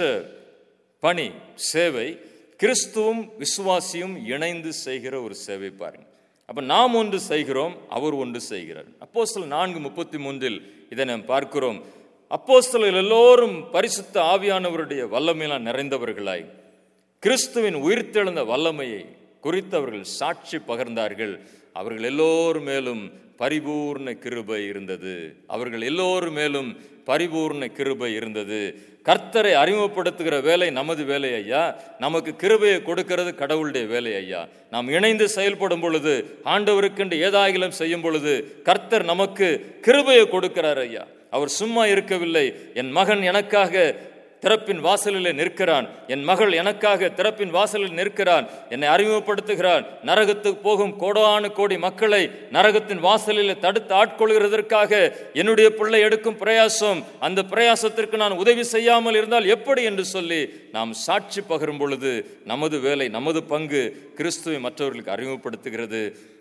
பணி சேவை கிறிஸ்துவும் விசுவாசியும் இணைந்து செய்கிற ஒரு சேவை பாருங்க அப்ப நாம் ஒன்று செய்கிறோம் அவர் ஒன்று செய்கிறார் அப்போஸ்தலர் நான்கு முப்பத்தி மூன்றில் இதை நாம் பார்க்கிறோம் அப்போஸ்தலர்கள் எல்லோரும் பரிசுத்த ஆவியானவருடைய வல்லமையெல்லாம் நிறைந்தவர்களாய் கிறிஸ்துவின் உயிர்த்தெழுந்த வல்லமையை குறித்து அவர்கள் சாட்சி பகர்ந்தார்கள் அவர்கள் எல்லோர் மேலும் பரிபூர்ண கிருபை இருந்தது அவர்கள் எல்லோர் மேலும் பரிபூர்ண கிருபை இருந்தது கர்த்தரை அறிமுகப்படுத்துகிற வேலை நமது வேலை ஐயா நமக்கு கிருபையை கொடுக்கிறது கடவுளுடைய வேலை ஐயா நாம் இணைந்து செயல்படும் பொழுது ஆண்டவருக்கென்று ஏதாகிலும் செய்யும் பொழுது கர்த்தர் நமக்கு கிருபையை கொடுக்கிறார் ஐயா அவர் சும்மா இருக்கவில்லை என் மகன் எனக்காக திறப்பின் வாசலிலே நிற்கிறான் என் மகள் எனக்காக திறப்பின் வாசலில் நிற்கிறான் என்னை அறிமுகப்படுத்துகிறான் நரகத்துக்கு போகும் கோடானு கோடி மக்களை நரகத்தின் வாசலில் தடுத்து ஆட்கொள்கிறதற்காக என்னுடைய பிள்ளை எடுக்கும் பிரயாசம் அந்த பிரயாசத்திற்கு நான் உதவி செய்யாமல் இருந்தால் எப்படி என்று சொல்லி நாம் சாட்சி பகரும் பொழுது நமது வேலை நமது பங்கு கிறிஸ்துவை மற்றவர்களுக்கு அறிமுகப்படுத்துகிறது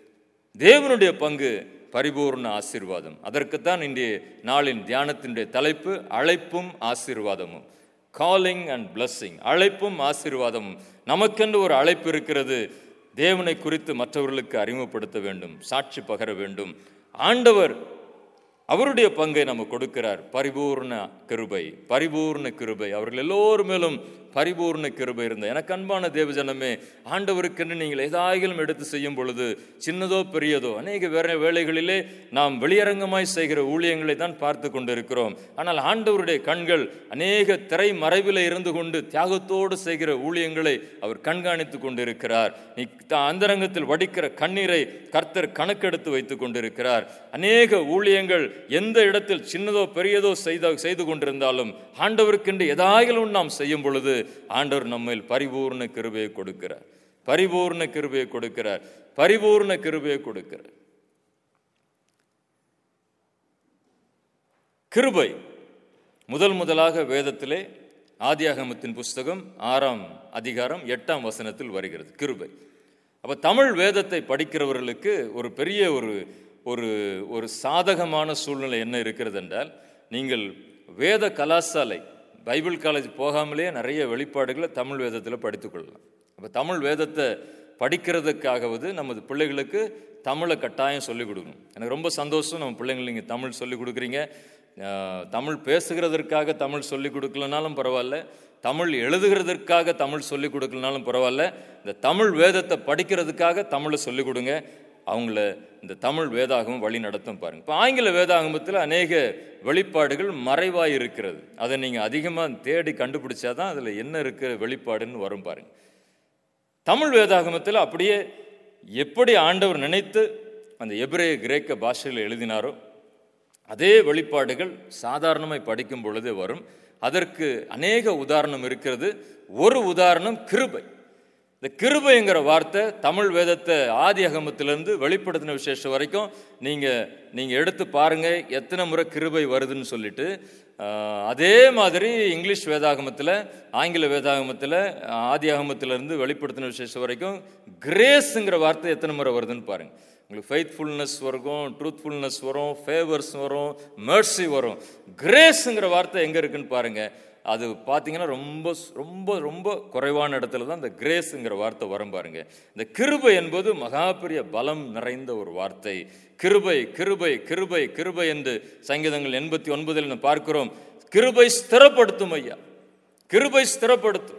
தேவனுடைய பங்கு பரிபூர்ண ஆசீர்வாதம் அதற்குத்தான் இன்றைய நாளின் தியானத்தினுடைய தலைப்பு அழைப்பும் ஆசீர்வாதமும் காலிங் அண்ட் பிளஸ்ஸிங் அழைப்பும் ஆசீர்வாதமும் நமக்கென்று ஒரு அழைப்பு இருக்கிறது தேவனை குறித்து மற்றவர்களுக்கு அறிமுகப்படுத்த வேண்டும் சாட்சி பகர வேண்டும் ஆண்டவர் அவருடைய பங்கை நம்ம கொடுக்கிறார் பரிபூர்ண கிருபை பரிபூர்ண கிருபை அவர்கள் எல்லோரும் மேலும் பரிபூர்ண கிருபை இருந்த எனக்கு அன்பான தேவஜனமே ஆண்டவருக்கென்று நீங்கள் ஏதாயிலும் எடுத்து செய்யும் பொழுது சின்னதோ பெரியதோ அநேக வேற வேலைகளிலே நாம் வெளியரங்கமாய் செய்கிற ஊழியங்களை தான் பார்த்து கொண்டிருக்கிறோம் ஆனால் ஆண்டவருடைய கண்கள் அநேக திரை மறைவில் இருந்து கொண்டு தியாகத்தோடு செய்கிற ஊழியங்களை அவர் கண்காணித்து கொண்டிருக்கிறார் நீ அந்தரங்கத்தில் வடிக்கிற கண்ணீரை கர்த்தர் கணக்கெடுத்து வைத்துக் கொண்டிருக்கிறார் அநேக ஊழியங்கள் எந்த இடத்தில் சின்னதோ பெரியதோ செய்த செய்து கொண்டிருந்தாலும் ஆண்டவருக்கென்று எதாயிலும் நாம் செய்யும் பொழுது ஆண்டவர் நம்மில் பரிபூர்ண கிருபையை கொடுக்கிறார் பரிபூர்ண கிருபையை கொடுக்கிறார் பரிபூர்ண கிருபையை கொடுக்கிறார் கிருபை முதல் முதலாக வேதத்திலே ஆதியாகமத்தின் புஸ்தகம் ஆறாம் அதிகாரம் எட்டாம் வசனத்தில் வருகிறது கிருபை அப்போ தமிழ் வேதத்தை படிக்கிறவர்களுக்கு ஒரு பெரிய ஒரு ஒரு ஒரு சாதகமான சூழ்நிலை என்ன இருக்கிறது என்றால் நீங்கள் வேத கலாசாலை பைபிள் காலேஜ் போகாமலே நிறைய வெளிப்பாடுகளை தமிழ் வேதத்தில் படித்துக்கொள்ளலாம் அப்போ தமிழ் வேதத்தை படிக்கிறதுக்காகவது நமது பிள்ளைகளுக்கு தமிழை கட்டாயம் சொல்லிக் கொடுக்கணும் எனக்கு ரொம்ப சந்தோஷம் நம்ம பிள்ளைங்களுக்கு நீங்கள் தமிழ் சொல்லிக் கொடுக்குறீங்க அஹ், தமிழ் பேசுகிறதற்காக தமிழ் சொல்லிக் கொடுக்கலனாலும் பரவாயில்ல தமிழ் எழுதுகிறதற்காக தமிழ் சொல்லிக் கொடுக்கலனாலும் பரவாயில்ல இந்த தமிழ் வேதத்தை படிக்கிறதுக்காக தமிழை சொல்லிக் கொடுங்க அவங்கள இந்த தமிழ் வேதாகமம் வழி நடத்தும் பாருங்க இப்போ ஆங்கில வேதாகமத்தில் அநேக வெளிப்பாடுகள் மறைவாய் இருக்கிறது அதை நீங்கள் அதிகமாக தேடி கண்டுபிடிச்சாதான் அதில் என்ன இருக்கிற வெளிப்பாடுன்னு வரும் பாருங்க தமிழ் வேதாகமத்தில் அப்படியே எப்படி ஆண்டவர் நினைத்து அந்த எபிரேய கிரேக்க பாஷையில் எழுதினாரோ அதே வெளிப்பாடுகள் சாதாரணமாய் படிக்கும் பொழுதே வரும் அதற்கு அநேக உதாரணம் இருக்கிறது ஒரு உதாரணம் கிருபை இந்த கிருபைங்கிற வார்த்தை தமிழ் வேதத்தை ஆதி அகமத்திலிருந்து வெளிப்படுத்தின விசேஷம் வரைக்கும் நீங்கள் நீங்கள் எடுத்து பாருங்க எத்தனை முறை கிருபை வருதுன்னு சொல்லிட்டு ஆஹ், அதே மாதிரி இங்கிலீஷ் வேதாகமத்தில் ஆங்கில வேதாகமத்தில் ஆதி அகமத்திலிருந்து வெளிப்படுத்தின விசேஷம் வரைக்கும் கிரேஸுங்கிற வார்த்தை எத்தனை முறை வருதுன்னு பாருங்க உங்களுக்கு ஃபெய்த்ஃபுல்னஸ் வரும் ட்ரூத்ஃபுல்னஸ் வரும் ஃபேவர்ஸ் வரும் mercy வரும் கிரேஸுங்கிற வார்த்தை எங்கே இருக்குன்னு பாருங்க அது பார்த்தீங்கன்னா ரொம்ப ரொம்ப ரொம்ப குறைவான இடத்துல தான் இந்த கிரேஸுங்கிற வார்த்தை வரும் பாருங்க இந்த கிருபை என்பது மகா பெரிய பலம் நிறைந்த ஒரு வார்த்தை கிருபை கிருபை கிருபை கிருபை என்று சங்கீதங்கள் எண்பத்தி ஒன்பதில் நாம் பார்க்கிறோம் கிருபை ஸ்திரப்படுத்தும் ஐயா கிருபை ஸ்திரப்படுத்தும்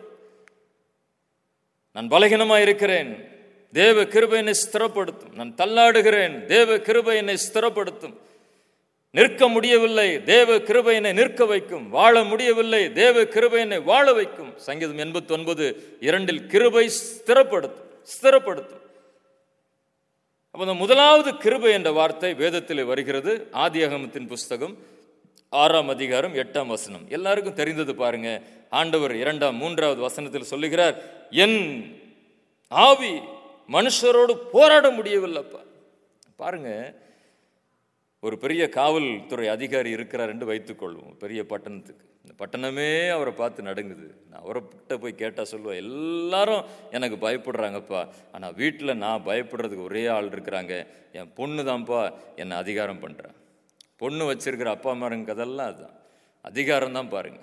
நான் பலகீனமா இருக்கிறேன் தேவ கிருபை என்னை ஸ்திரப்படுத்தும் நான் தள்ளாடுகிறேன் தேவ கிருபை என்னை ஸ்திரப்படுத்தும் நிற்க முடியவில்லை தேவ கிருபை என்னை நிற்க வைக்கும் வாழ முடியவில்லை தேவ கிருபை என்னை வாழ வைக்கும் சங்கீதம் எண்பத்தி ஒன்பது இரண்டில் கிருபை ஸ்திரப்படுத்தும் ஸ்திரப்படுத்தும் அப்ப இந்த முதலாவது கிருபை என்ற வார்த்தை வேதத்தில் வருகிறது ஆதியாகமத்தின் புஸ்தகம் ஆறாம் அதிகாரம் எட்டாம் வசனம் எல்லாருக்கும் தெரிந்தது பாருங்க ஆண்டவர் இரண்டாம் மூன்றாவது வசனத்தில் சொல்லுகிறார் என் ஆவி மனுஷரோடு போராட முடியவில்லைப்பா பாருங்க ஒரு பெரிய காவல்துறை அதிகாரி இருக்கிறார் என்று வைத்துக்கொள்வோம் பெரிய பட்டணத்துக்கு இந்த பட்டணமே அவரை பார்த்து நடுங்குது நான் அவரை கிட்ட போய் கேட்டால் சொல்லுவேன் எல்லாரும் எனக்கு பயப்படுறாங்கப்பா ஆனால் வீட்டில் நான் பயப்படுறதுக்கு ஒரே ஆள் இருக்கிறாங்க என் பொண்ணு தான்ப்பா என்னை அதிகாரம் பண்ணுறேன் பொண்ணு வச்சிருக்கிற அப்பா அம்மாருங்க கதெல்லாம் அதுதான் அதிகாரம் தான் பாருங்க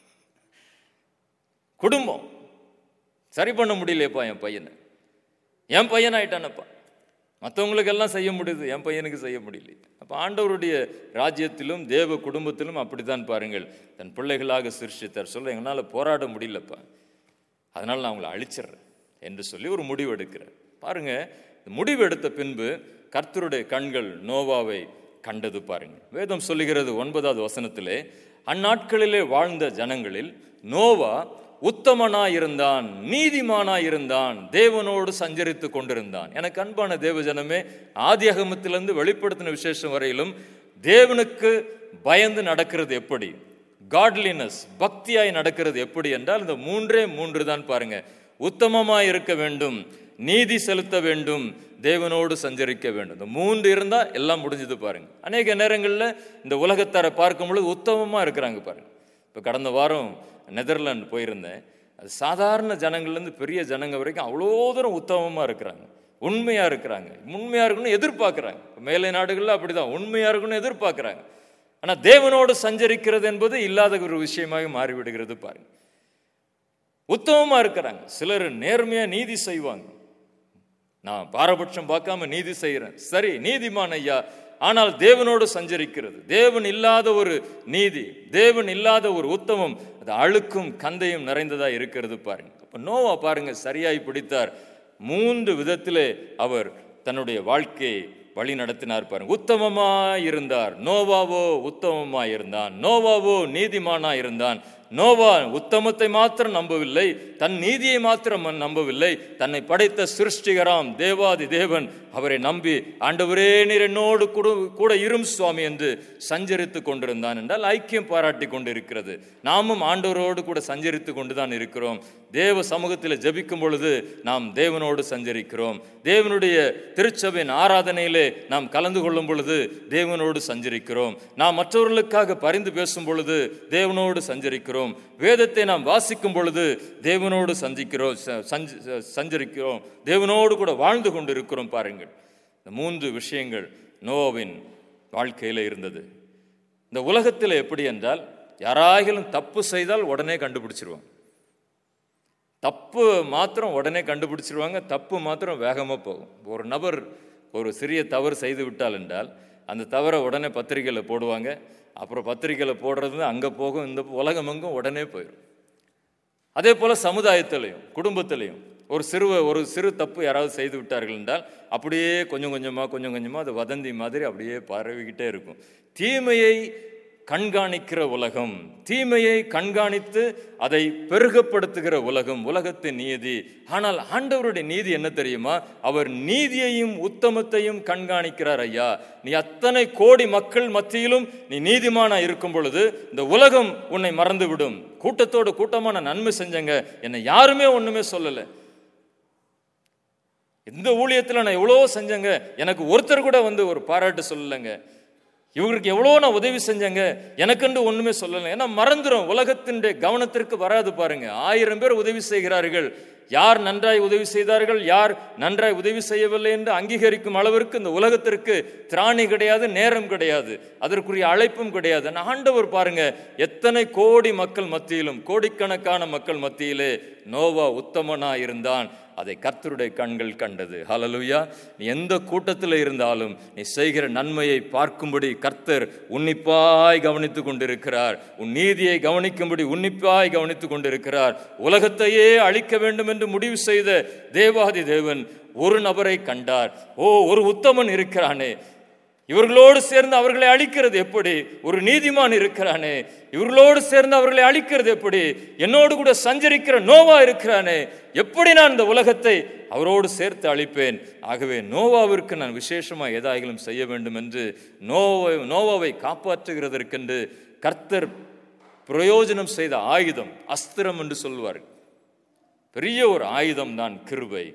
குடும்பம் சரி பண்ண முடியலையப்பா என் பையனை என் பையன் ஆயிட்டானப்பா மற்றவங்களுக்கெல்லாம் செய்ய முடியுது என் பையனுக்கு செய்ய முடியல அப்போ ஆண்டவருடைய ராஜ்யத்திலும் தேவ குடும்பத்திலும் அப்படித்தான் பாருங்கள் தன் பிள்ளைகளாக சிருஷ்டித்தார் சொல்ல எங்களால் போராட முடியலப்பா அதனால் நான் அவங்களை அழிச்சிடுறேன் என்று சொல்லி ஒரு முடிவு எடுக்கிறார் பாருங்க இந்த முடிவு எடுத்த பின்பு கர்த்தருடைய கண்கள் நோவாவை கண்டது பாருங்க வேதம் சொல்லுகிறது ஒன்பதாவது வசனத்திலே அந்நாட்களிலே வாழ்ந்த ஜனங்களில் நோவா உத்தமனாயிருந்தான் நீதிமானாயிருந்தான் தேவனோடு சஞ்சரித்து கொண்டிருந்தான் எனக்கு அன்பான தேவ ஜனமே ஆதியகமத்திலிருந்து வெளிப்படுத்தின விசேஷம் வரையிலும் தேவனுக்கு பயந்து நடக்கிறது எப்படி காட்லினஸ் பக்தியாய் நடக்கிறது எப்படி என்றால் இந்த மூன்றே மூன்று தான் பாருங்க உத்தமமாய் இருக்க வேண்டும் நீதி செலுத்த வேண்டும் தேவனோடு சஞ்சரிக்க வேண்டும் இந்த மூன்று இருந்தா எல்லாம் முடிஞ்சது பாருங்க அநேக நேரங்களில் இந்த உலகத்தாரை பார்க்கும் பொழுது உத்தமமா இருக்கிறாங்க பாருங்க இப்போ கடந்த வாரம் நெதர்லாந்து போயிருந்தேன் அது சாதாரண ஜனங்கள்லேருந்து பெரிய ஜனங்க வரைக்கும் அவ்வளோ தூரம் உத்தமமாக இருக்கிறாங்க உண்மையாக இருக்கிறாங்க உண்மையாக இருக்கணும்னு எதிர்பார்க்குறாங்க மேலை நாடுகளில் அப்படிதான் உண்மையாக இருக்கணும்னு எதிர்பார்க்குறாங்க ஆனால் தேவனோடு சஞ்சரிக்கிறது என்பது இல்லாத ஒரு விஷயமாக மாறிவிடுகிறது பாருங்க உத்தமமாக இருக்கிறாங்க சிலர் நேர்மையாக நீதி செய்வாங்க நான் பாரபட்சம் பார்க்காம நீதி செய்கிறேன் சரி நீதிமான் ஐயா ஆனால் தேவனோடு சஞ்சரிக்கிறது தேவன் இல்லாத ஒரு நீதி தேவன் இல்லாத ஒரு உத்தமம் அது அழுக்கும் கந்தையும் நிறைந்ததா இருக்கிறது பாருங்க அப்ப நோவா பாருங்க சரியாய் பிடித்தார் மூன்று விதத்திலே அவர் தன்னுடைய வாழ்க்கையை வழி நடத்தினார் பாருங்க உத்தமமாய் இருந்தார் நோவாவோ உத்தமமாய் இருந்தான் நோவாவோ நீதிமானா இருந்தான் நோவா உத்தமத்தை மாத்திரம் நம்பவில்லை தன் நீதியை மாத்திரம் நம்பவில்லை தன்னை படைத்த சிருஷ்டிகராம் தேவாதி தேவன் அவரை நம்பி ஆண்டவரே நீர் என்னோடு கூட கூட இரும் சுவாமி என்று சஞ்சரித்து கொண்டிருந்தான் என்றால் ஐக்கியம் பாராட்டி கொண்டு இருக்கிறது நாமும் ஆண்டவரோடு கூட சஞ்சரித்து கொண்டுதான் இருக்கிறோம் தேவ சமூகத்தில் ஜெபிக்கும் பொழுது நாம் தேவனோடு சஞ்சரிக்கிறோம் தேவனுடைய திருச்சபையின் ஆராதனையிலே நாம் கலந்து கொள்ளும் பொழுது தேவனோடு சஞ்சரிக்கிறோம் நாம் மற்றவர்களுக்காக பரிந்து பேசும் பொழுது தேவனோடு சஞ்சரிக்கிறோம் வேதத்தை நாம் வாசிக்கும் பொழுது தேவனோடு சந்திக்கிறோம் ச- சஞ்ச- ச- சஞ்சரிக்கிறோம் தேவனோடு கூட வாழ்ந்து கொண்டு இருக்கிறோம் பாருங்கள் இந்த மூன்று விஷயங்கள் நோவின் வாழ்க்கையில் இருந்தது இந்த உலகத்தில் எப்படி என்றால் யாராகிலும் தப்பு செய்தால் உடனே கண்டுபிடிச்சிருவாங்க தப்பு மாத்திரம் உடனே கண்டுபிடிச்சிருவாங்க தப்பு மாத்திரம் வேகமாக போகும் ஒரு நபர் ஒரு சிறிய தவறு செய்து விட்டால் என்றால் அந்த தவறை உடனே பத்திரிக்கையில் போடுவாங்க அப்புறம் பத்திரிக்கையில் போடுறது அங்கே போகும் இந்த உலகமெங்கும் உடனே போயிடும் அதே போல் சமுதாயத்திலையும் குடும்பத்திலையும் ஒரு சிறு ஒரு சிறு தப்பு யாராவது செய்து விட்டார்கள் என்றால் அப்படியே கொஞ்சம் கொஞ்சமாக கொஞ்சம் கொஞ்சமாக அது வதந்தி மாதிரி அப்படியே பரவிக்கிட்டே இருக்கும் தீமையை கண்காணிக்கிற உலகம் தீமையை கண்காணித்து அதை பெருகப்படுத்துகிற உலகம் உலகத்தின் நீதி ஆனால் ஆண்டவருடைய நீதி என்ன தெரியுமா அவர் நீதியையும் உத்தமத்தையும் கண்காணிக்கிறார் ஐயா நீ அத்தனை கோடி மக்கள் மத்தியிலும் நீ நீதிமானா இருக்கும் பொழுது இந்த உலகம் உன்னை மறந்துவிடும் கூட்டத்தோடு கூட்டமா நான் நன்மை செஞ்சேங்க என்னை யாருமே ஒண்ணுமே சொல்லலை இந்த ஊழியத்தில் நான் எவ்வளோ செஞ்சேங்க எனக்கு ஒருத்தர் கூட வந்து ஒரு பாராட்டு சொல்லலைங்க இவருக்கு எவ்வளோ நான் உதவி செஞ்சேங்க எனக்குண்டு ஒன்றுமே சொல்லலை ஏன்னா மறந்துடும் உலகத்தினுடைய கவனத்திற்கு வராது பாருங்க ஆயிரம் பேர் உதவி செய்கிறார்கள் யார் நன்றாய் உதவி செய்தார்கள் யார் நன்றாய் உதவி செய்யவில்லை என்று அங்கீகரிக்கும் அளவிற்கு இந்த உலகத்திற்கு திராணி கிடையாது நேரம் கிடையாது அதற்குரிய அழைப்பும் கிடையாது ஆனா ஆண்டவர் பாருங்க எத்தனை கோடி மக்கள் மத்தியிலும் கோடிக்கணக்கான மக்கள் மத்தியிலே நோவா உத்தமனா இருந்தான் அதை கர்த்தருடைய கண்கள் கண்டது ஹalleluya நீ எந்த கூட்டத்தில் இருந்தாலும் நீ செய்கிற நன்மையை பார்க்கும்படி கர்த்தர் உன்னிப்பாய் கவனித்துக் கொண்டிருக்கிறார் உன் நீதியை கவனிக்கும்படி உன்னிப்பாய் கவனித்துக் கொண்டிருக்கிறார் உலகத்தையே அழிக்க வேண்டும் என்று முடிவு செய்த தேவாதி தேவன் ஒரு நபரை கண்டார் ஓ ஒரு உத்தமன் இருக்கிறானே இவர்களோடு சேர்ந்து அவர்களை அழிக்கிறது எப்படி ஒரு நீதிமான் இருக்கிறானே இவர்களோடு சேர்ந்து அவர்களை அழிக்கிறது எப்படி என்னோடு கூட சஞ்சரிக்கிற நோவா இருக்கிறானே எப்படி நான் இந்த உலகத்தை அவரோடு சேர்த்து அழிப்பேன் ஆகவே நோவாவிற்கு நான் விசேஷமா ஏதாகிலும் செய்ய வேண்டும் என்று நோவை நோவாவை காப்பாற்றுகிறதற்கென்று கர்த்தர் பிரயோஜனம் செய்த ஆயுதம் அஸ்திரம் என்று சொல்வார் பெரிய ஒரு ஆயுதம் தான் கிருபை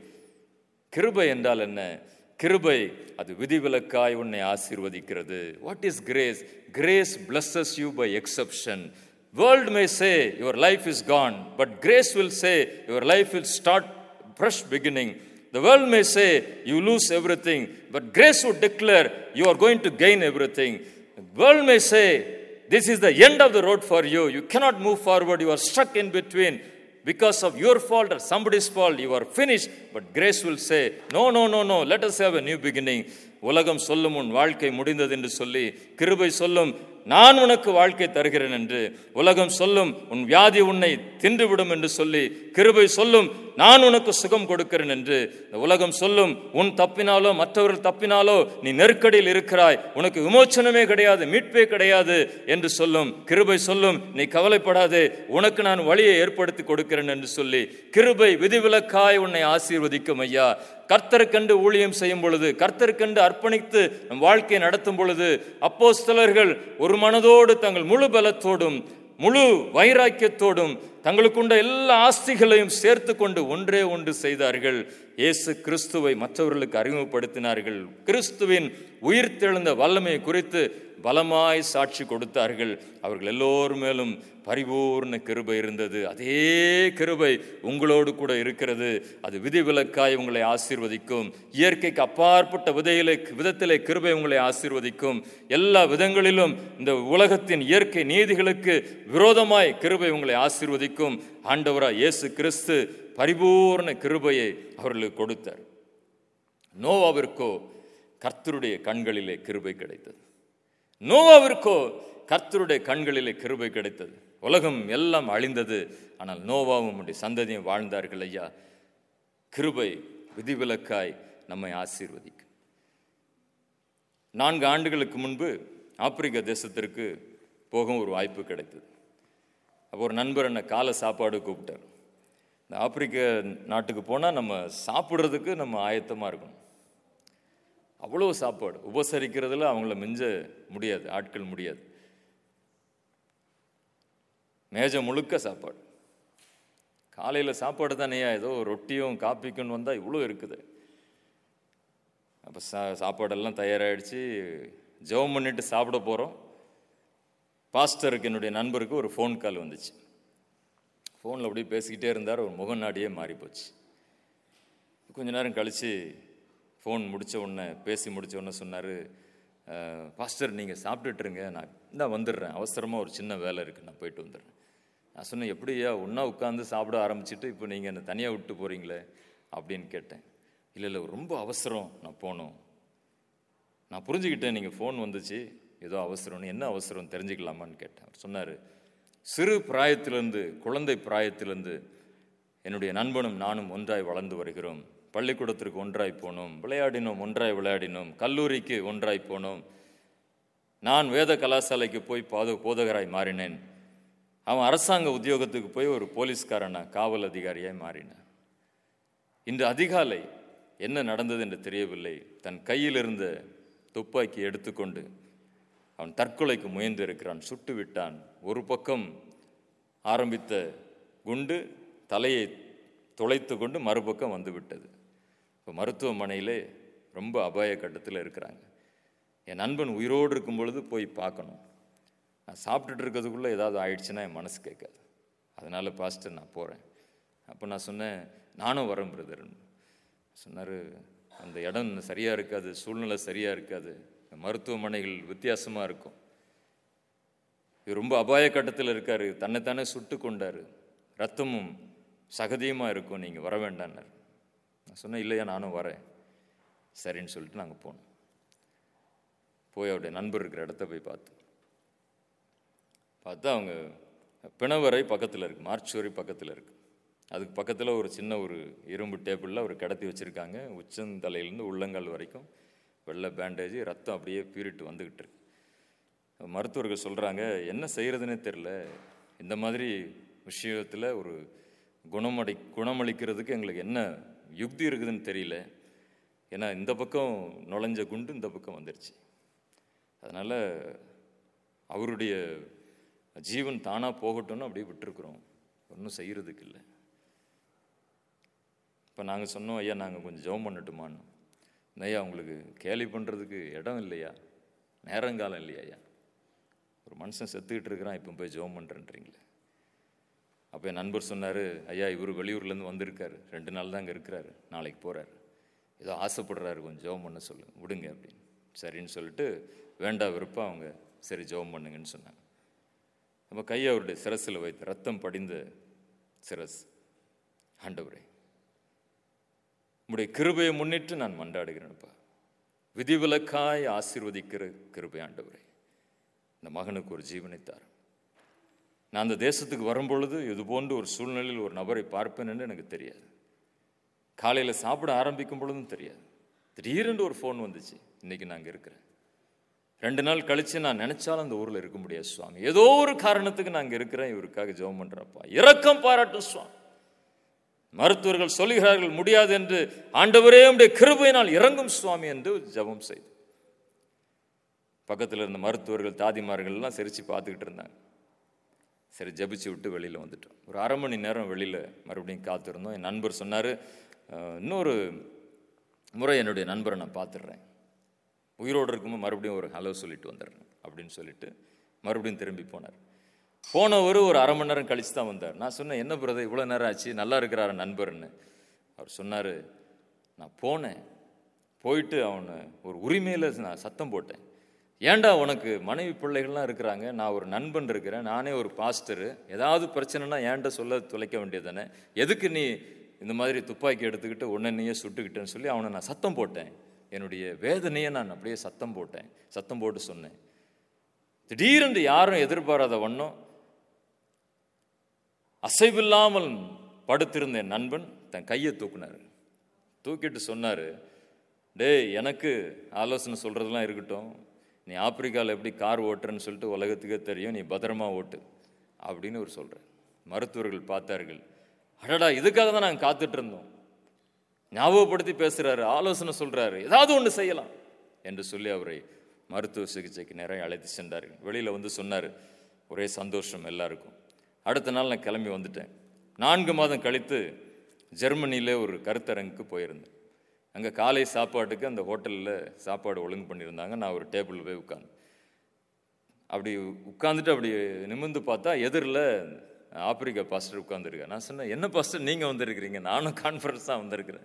கிருபை என்றால் என்ன கிருபை அது விதிவிலக்காய் உன்னை ஆசீர்வதிக்கிறது what is grace grace blesses you by exception world may say your life is gone but grace will say your life will start fresh beginning the world may say you lose everything but grace would declare you are going to gain everything the world may say this is the end of the road for you you cannot move forward you are stuck in between because of your fault or somebody's fault you are finished but grace will say no no no no let us have a new beginning உலகம் சொல்லும் உன் வாழ்க்கை முடிந்தது என்று சொல்லி கிருபை சொல்லும் நான் உனக்கு வாழ்க்கை தருகிறேன் என்று உலகம் சொல்லும் உன் வியாதி உன்னை தின்றுவிடும் என்று சொல்லி கிருபை சொல்லும் நான் உனக்கு சுகம் கொடுக்கிறேன் என்று இந்த உலகம் சொல்லும் உன் தப்பினாலோ மற்றவர்கள் தப்பினாலோ நீ நெருக்கடியில் இருக்கிறாய் உனக்கு விமோச்சனமே கிடையாது மீட்பே கிடையாது என்று சொல்லும் கிருபை சொல்லும் நீ கவலைப்படாதே உனக்கு நான் வழியை ஏற்படுத்தி கொடுக்கிறேன் என்று சொல்லி கிருபை விதிவிலக்காய் உன்னை ஆசீர்வதிக்கும் ஐயா கர்த்தருக்கென்று ஊழியம் செய்யும் பொழுது கர்த்தருக்கென்று அர்ப்பணித்து நம் வாழ்க்கையை நடத்தும் பொழுது அப்போஸ்தலர்கள் ஒரு மனதோடு தங்கள் முழு பலத்தோடும் முழு வைராக்கியத்தோடும் தங்களுக்குண்ட எல்லா ஆஸ்திகளையும் சேர்த்து கொண்டு ஒன்றே ஒன்று செய்தார்கள் இயேசு கிறிஸ்துவை மற்றவர்களுக்கு அறிமுகப்படுத்தினார்கள் கிறிஸ்துவின் உயிர்த்தெழுந்த வல்லமை குறித்து பலமாய் சாட்சி கொடுத்தார்கள் அவர்கள் எல்லோர் மேலும் பரிபூர்ண கிருபை இருந்தது அதே கிருபை உங்களோடு கூட இருக்கிறது அது விதிவிலக்காய் உங்களை ஆசீர்வதிக்கும் இயற்கைக்கு அப்பாற்பட்ட விதையிலே விதத்திலே கிருபை உங்களை ஆசீர்வதிக்கும் எல்லா விதங்களிலும் இந்த உலகத்தின் இயற்கை நீதிகளுக்கு விரோதமாய் கிருபை உங்களை ஆசீர்வதிக்கும் ஆண்டவரா இயேசு கிறிஸ்து பரிபூர்ண கிருபையை அவர்களுக்கு கொடுத்தார் நோவாவிற்கோ கர்த்தருடைய கண்களிலே கிருபை கிடைத்தது நோவாவிற்கோ கர்த்தருடைய கண்களிலே கிருபை கிடைத்தது உலகம் எல்லாம் அழிந்தது ஆனால் நோவாவும் உடைய சந்ததியும் வாழ்ந்தார்கள் ஐயா கிருபை விதிவிலக்காய் நம்மை ஆசீர்வதிக்கும் நான்கு ஆண்டுகளுக்கு முன்பு ஆப்பிரிக்க தேசத்திற்கு போகும் ஒரு வாய்ப்பு கிடைத்தது அப்போ ஒரு நண்பர் என்னை காலை சாப்பாடு கூப்பிட்டார் இந்த ஆப்பிரிக்க நாட்டுக்கு போனால் நம்ம சாப்பிட்றதுக்கு நம்ம ஆயத்தமாக இருக்கணும் அவ்வளோ சாப்பாடு உபசரிக்கிறதுல அவங்கள மிஞ்ச முடியாது ஆட்கள் முடியாது மேஜை முழுக்க சாப்பாடு காலையில் சாப்பாடு தானேயா ஏதோ ரொட்டியும் காப்பிக்குன்னு வந்தால் இவ்வளோ இருக்குது அப்போ சா சாப்பாடெல்லாம் தயாராகிடுச்சு ஜெபம் பண்ணிட்டு சாப்பிட போகிறோம் பாஸ்டருக்கு என்னுடைய நண்பருக்கு ஒரு ஃபோன் கால் வந்துச்சு ஃபோனில் அப்படியே பேசிக்கிட்டே இருந்தார் ஒரு முகநாடியே மாறி போச்சு கொஞ்ச நேரம் கழித்து ஃபோன் முடித்த உடனே பேசி முடித்த உடனே சொன்னார் பாஸ்டர் நீங்கள் சாப்பிட்டுட்டுருங்க நான் இந்தா வந்துடுறேன் அவசரமாக ஒரு சின்ன வேலை இருக்குது நான் போயிட்டு வந்துடுறேன் நான் சொன்னேன் எப்படியா ஒன்றா உட்காந்து சாப்பிட ஆரம்பிச்சிட்டு இப்போ நீங்கள் என்னை தனியாக விட்டு போகிறீங்களே அப்படின்னு கேட்டேன் இல்லை இல்லை ரொம்ப அவசரம் நான் போகணும் நான் புரிஞ்சுக்கிட்டேன் நீங்கள் ஃபோன் வந்துச்சு ஏதோ அவசரம்னு என்ன அவசரம் தெரிஞ்சுக்கலாமான்னு கேட்டேன் அவர் சொன்னார் சிறு பிராயத்திலிருந்து குழந்தை பிராயத்திலிருந்து என்னுடைய நண்பனும் நானும் ஒன்றாய் வளர்ந்து வருகிறோம் பள்ளிக்கூடத்திற்கு ஒன்றாய் போனோம் விளையாடினோம் ஒன்றாய் விளையாடினோம் கல்லூரிக்கு ஒன்றாய் போனோம் நான் வேத கலாசாலைக்கு போய் பாத போதகராய் மாறினேன் அவன் அரசாங்க உத்தியோகத்துக்கு போய் ஒரு போலீஸ்காரனா காவல் அதிகாரியாய் மாறினான் இன்று அதிகாலை என்ன நடந்தது என்று தெரியவில்லை தன் கையில் இருந்த துப்பாக்கி எடுத்துக்கொண்டு அவன் தற்கொலைக்கு முயன்று இருக்கிறான் சுட்டு விட்டான் ஒரு பக்கம் ஆரம்பித்த குண்டு தலையை துளைத்து கொண்டு மறுபக்கம் வந்து விட்டது இப்போ மருத்துவமனையிலே ரொம்ப அபாய கட்டத்தில் இருக்கிறாங்க என் நண்பன் உயிரோடு இருக்கும் பொழுது போய் பார்க்கணும் நான் சாப்பிட்டுட்டு இருக்கிறதுக்குள்ளே ஏதாவது ஆயிடுச்சுன்னா என் மனசு கேட்காது அதனால் பாஸ்டர் நான் போகிறேன் அப்போ நான் சொன்னேன் நானும் வரேன் பிரதர்னு சொன்னார் அந்த இடம் சரியாக இருக்காது சூழ்நிலை சரியாக இருக்காது மருத்துவமனைகள் வித்தியாசமாக இருக்கும் இவர் ரொம்ப அபாய கட்டத்தில் இருக்கார் தன்னைத்தானே சுட்டு கொண்டார் ரத்தமும் சகதியுமாக இருக்கும் நீங்கள் வர வேண்டான்னார் நான் சொன்னேன் இல்லையா நானும் வரேன் சரின்னு சொல்லிட்டு நாங்கள் போனோம் போய் அவருடைய நண்பர் இருக்கிற இடத்த போய் பார்த்தோம் பார்த்தா அவங்க பிணவரை பக்கத்தில் இருக்குது மார்ச்சுவரி பக்கத்தில் இருக்குது அதுக்கு பக்கத்தில் ஒரு சின்ன ஒரு இரும்பு டேபிளில் ஒரு கிடத்தி வச்சுருக்காங்க உச்சந்தலையிலேருந்து உள்ளங்கால் வரைக்கும் வெள்ளை பேண்டேஜ் ரத்தம் அப்படியே பீறிட்டு வந்துக்கிட்டு இருக்கு மருத்துவர்கள் சொல்கிறாங்க என்ன செய்கிறதுனே தெரில இந்த மாதிரி விஷயத்தில் ஒரு குணமடை குணமளிக்கிறதுக்கு எங்களுக்கு என்ன யுக்தி இருக்குதுன்னு தெரியல ஏன்னா இந்த பக்கம் நுழைஞ்ச குண்டு இந்த பக்கம் வந்துருச்சு அதனால் அவருடைய ஜீவன் தானாக போகட்டும்னு அப்படியே விட்டுருக்குறோம் ஒன்றும் செய்கிறதுக்கு இல்லை இப்போ நாங்கள் சொன்னோம் ஐயா நாங்கள் கொஞ்சம் ஜெபம் பண்ணட்டுமான்னு ஐயா உங்களுக்கு கேலி பண்ணுறதுக்கு இடம் இல்லையா நேரங்காலம் இல்லையா ஐயா ஒரு மனுஷன் செத்துக்கிட்டு இருக்கிறான் இப்போ போய் ஜெபம் பண்ணுறேன்றீங்களே அப்போ என் நண்பர் சொன்னார் ஐயா இவர் வெளியூர்லேருந்து வந்திருக்காரு ரெண்டு நாள் தான் அங்கே இருக்கிறாரு நாளைக்கு போகிறாரு ஏதோ ஆசைப்படுறாரு கொஞ்சம் ஜெபம் பண்ண சொல்லு விடுங்க அப்படின்னு சரின்னு சொல்லிட்டு வேண்டா விருப்பம் அவங்க சரி ஜெபம் பண்ணுங்கன்னு சொன்னாங்க நம்ம கையை அவருடைய சிரசில் வைத்து ரத்தம் படிந்த சிரஸ் ஆண்டவரே உம்முடைய கிருபையை முன்னிட்டு நான் மன்றாடுகிறேன்ப்பா விதிவிலக்காய் ஆசீர்வதிக்கிற கிருபை ஆண்டவரே இந்த மகனுக்கு ஒரு ஜீவனைத்தார் நான் அந்த தேசத்துக்கு வரும்பொழுது இது போன்ற ஒரு சூழ்நிலையில் ஒரு நபரை பார்ப்பேன் என்று எனக்கு தெரியாது காலையில் சாப்பிட ஆரம்பிக்கும் பொழுதும் தெரியாது திடீரென்று ஒரு ஃபோன் வந்துச்சு இன்னைக்கு நான் அங்கே இருக்கிறேன் ரெண்டு நாள் கழிச்சு நான் நினைச்சாலும் அந்த ஊரில் இருக்க முடியாது சுவாமி ஏதோ ஒரு காரணத்துக்கு நான் அங்கே இருக்கிறேன் இவருக்காக ஜெபம் பண்ணுறப்பா இரக்கம் பாராட்டும் சுவாமி மருத்துவர்கள் சொல்லுகிறார்கள் முடியாது என்று ஆண்டவரே உடைய கிருபையினால் இறங்கும் சுவாமி என்று ஜெபம் செய்து பக்கத்தில் இருந்த மருத்துவர்கள் தாதிமார்கள் எல்லாம் சிரிச்சு பார்த்துக்கிட்டு இருந்தாங்க சரி ஜபிச்சு விட்டு வெளியில் வந்துட்டோம் ஒரு அரை மணி நேரம் வெளியில் மறுபடியும் காத்திருந்தோம் என் நண்பர் சொன்னார் இன்னொரு முறை என்னுடைய நண்பரை நான் பார்த்துடுறேன் உயிரோடு இருக்கும்போது மறுபடியும் ஒரு ஹலோ சொல்லிட்டு வந்துடுறேன் அப்படின்னு சொல்லிட்டு மறுபடியும் திரும்பி போனார் போனவர் ஒரு அரை மணி நேரம் கழிச்சு தான் வந்தார் நான் சொன்னேன் என்ன பிரதர் இவ்வளோ நேரம் ஆச்சு நல்லா இருக்கிறாரு நண்பர்னு அவர் சொன்னார் நான் போனேன் போயிட்டு அவனை ஒரு உரிமையில் நான் சத்தம் போட்டேன் ஏன்டா உனக்கு மனைவி பிள்ளைகள்லாம் இருக்கிறாங்க நான் ஒரு நண்பன் இருக்கிறேன் நானே ஒரு பாஸ்டரு ஏதாவது பிரச்சனைனா ஏன்ட்ட சொல்ல தொலைக்க வேண்டியது தானே எதுக்கு நீ இந்த மாதிரி துப்பாக்கி எடுத்துக்கிட்டு உடனேயே சுட்டுக்கிட்டேன்னு சொல்லி அவனை நான் சத்தம் போட்டேன் என்னுடைய வேதனையை நான் அப்படியே சத்தம் போட்டேன் சத்தம் போட்டு சொன்னேன் திடீரென்று யாரும் எதிர்பாராத வண்ணம் அசைவில்லாமல் படுத்திருந்த என் நண்பன் தன் கையை தூக்குனார் தூக்கிட்டு சொன்னார் டேய் எனக்கு ஆலோசனை சொல்கிறதெல்லாம் இருக்கட்டும் நீ ஆப்பிரிக்காவில் எப்படி கார் ஓட்டுறன்னு சொல்லிட்டு உலகத்துக்கே தெரியும் நீ பத்திரமா ஓட்டு அப்படின்னு அவர் சொல்கிறார் மருத்துவர்கள் பார்த்தார்கள் அடடா இதுக்காக தான் நாங்கள் காத்துட்டு இருந்தோம் ஞாபகப்படுத்தி பேசுகிறாரு ஆலோசனை சொல்கிறாரு ஏதாவது ஒன்று செய்யலாம் என்று சொல்லி அவரை மருத்துவ சிகிச்சைக்கு நிறைய அழைத்து சென்றார்கள் வெளியில் வந்து சொன்னார் ஒரே சந்தோஷம் எல்லாருக்கும் அடுத்த நாள் நான் கிளம்பி வந்துட்டேன் நான்கு மாதம் கழித்து ஜெர்மனியில் ஒரு கருத்தரங்குக்கு போயிருந்தேன் அங்கே காலை சாப்பாட்டுக்கு அந்த ஹோட்டலில் சாப்பாடு ஒழுங்கு பண்ணியிருந்தாங்க நான் ஒரு டேபிளில் போய் உட்காந்து அப்படி உட்காந்துட்டு அப்படி நிமிர்ந்து பார்த்தா எதிரில் ஆப்பிரிக்கா பாஸ்டர் உட்காந்துருக்கேன் நான் சொன்னேன் என்ன பாஸ்டர் நீங்கள் வந்திருக்கிறீங்க நானும் கான்ஃபரன்ஸ் தான் வந்திருக்கிறேன்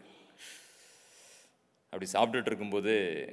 அப்படி சாப்பிட்டுட்டு இருக்கும்போது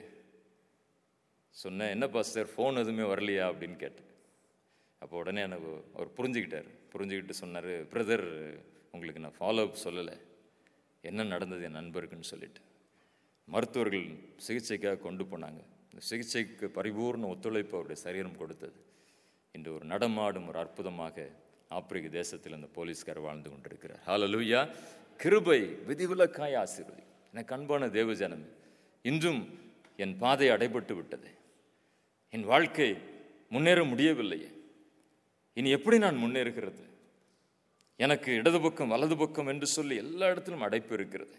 சொன்னேன் என்ன பாஸ்டர் ஃபோன் எதுவுமே வரலையா அப்படின்னு கேட்டேன் அப்போ உடனே எனக்கு அவர் புரிஞ்சுக்கிட்டார் புரிஞ்சுக்கிட்டு சொன்னார் பிரதர் உங்களுக்கு நான் ஃபாலோ அப் சொல்லலை என்ன நடந்தது என் நண்பருக்குன்னு சொல்லிட்டு மருத்துவர்கள் சிகிச்சைக்காக கொண்டு போனாங்க இந்த சிகிச்சைக்கு பரிபூர்ண ஒத்துழைப்பு அவருடைய சரீரம் கொடுத்தது இன்று ஒரு நடமாடும் ஒரு அற்புதமாக ஆப்பிரிக்க தேசத்தில் அந்த போலீஸ்கார் வாழ்ந்து கொண்டிருக்கிறார் ஹalleluya கிருபை விதிவிலக்காய் ஆசீர்வதி எனக்கு அன்பான தேவஜனமே இன்றும் என் பாதை அடைபட்டு விட்டது என் வாழ்க்கை முன்னேற முடியவில்லையே இனி எப்படி நான் முன்னேறுகிறது எனக்கு இடது பக்கம் வலது பக்கம் என்று சொல்லி எல்லா இடத்திலும் அடைப்பு இருக்கிறது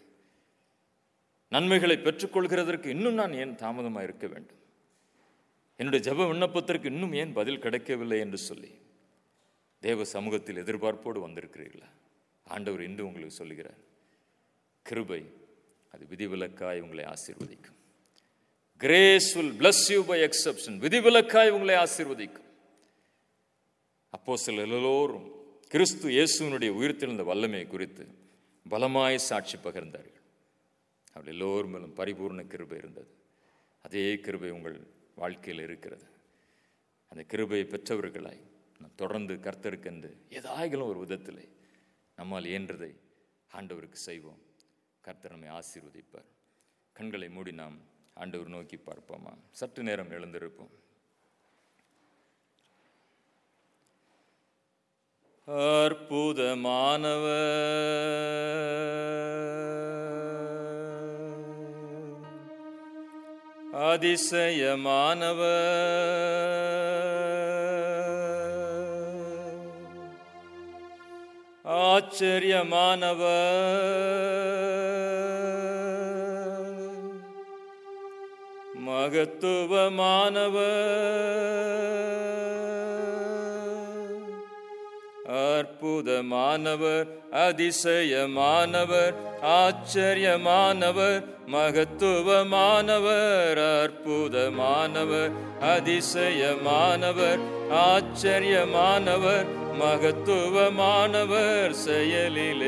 நன்மைகளை பெற்றுக்கொள்கிறதற்கு இன்னும் நான் ஏன் தாமதமாக இருக்க வேண்டும் என்னுடைய ஜெப விண்ணப்பத்திற்கு இன்னும் ஏன் பதில் கிடைக்கவில்லை என்று சொல்லி தேவ சமூகத்தில் எதிர்பார்ப்போடு வந்திருக்கிறீர்களா ஆண்டவர் இன்று உங்களுக்கு சொல்லுகிறார் கிருபை அது விதிவிலக்காய் உங்களை ஆசீர்வதிக்கும் grace will bless you by exception விதிவிலக்காய் உங்களை ஆசீர்வதிக்கும் அப்போ சில எல்லோரும் கிறிஸ்து இயேசுவினுடைய உயிர்த்தெழுந்த வல்லமை குறித்து பலமாய் சாட்சி பகிர்ந்தார்கள் அவள் எல்லோரும் மேலும் பரிபூர்ண கிருபை இருந்தது அதே கிருபை உங்கள் வாழ்க்கையில் இருக்கிறது அந்த கிருபையை பெற்றவர்களாய் நாம் தொடர்ந்து கர்த்தருக்கென்று ஏதாயிலும் ஒரு விதத்திலே நம்மால் இயன்றதை ஆண்டவருக்கு செய்வோம் கர்த்தர் நம்மை ஆசீர்வதிப்பார் கண்களை மூடி நாம் ஆண்டவர் நோக்கி பார்ப்போமா சற்று நேரம் எழுந்திருப்போம் அற்புதமானவர் அதிசயமானவர் ஆச்சரியமானவர் மகத்துவமானவர் அற்புதமானவர் அதிசயமானவர் ஆச்சரியமானவர் மகத்துவமானவர் அற்புதமானவர் அதிசயமானவர் ஆச்சரியமானவர் மகத்துவமானவர் செயலிலே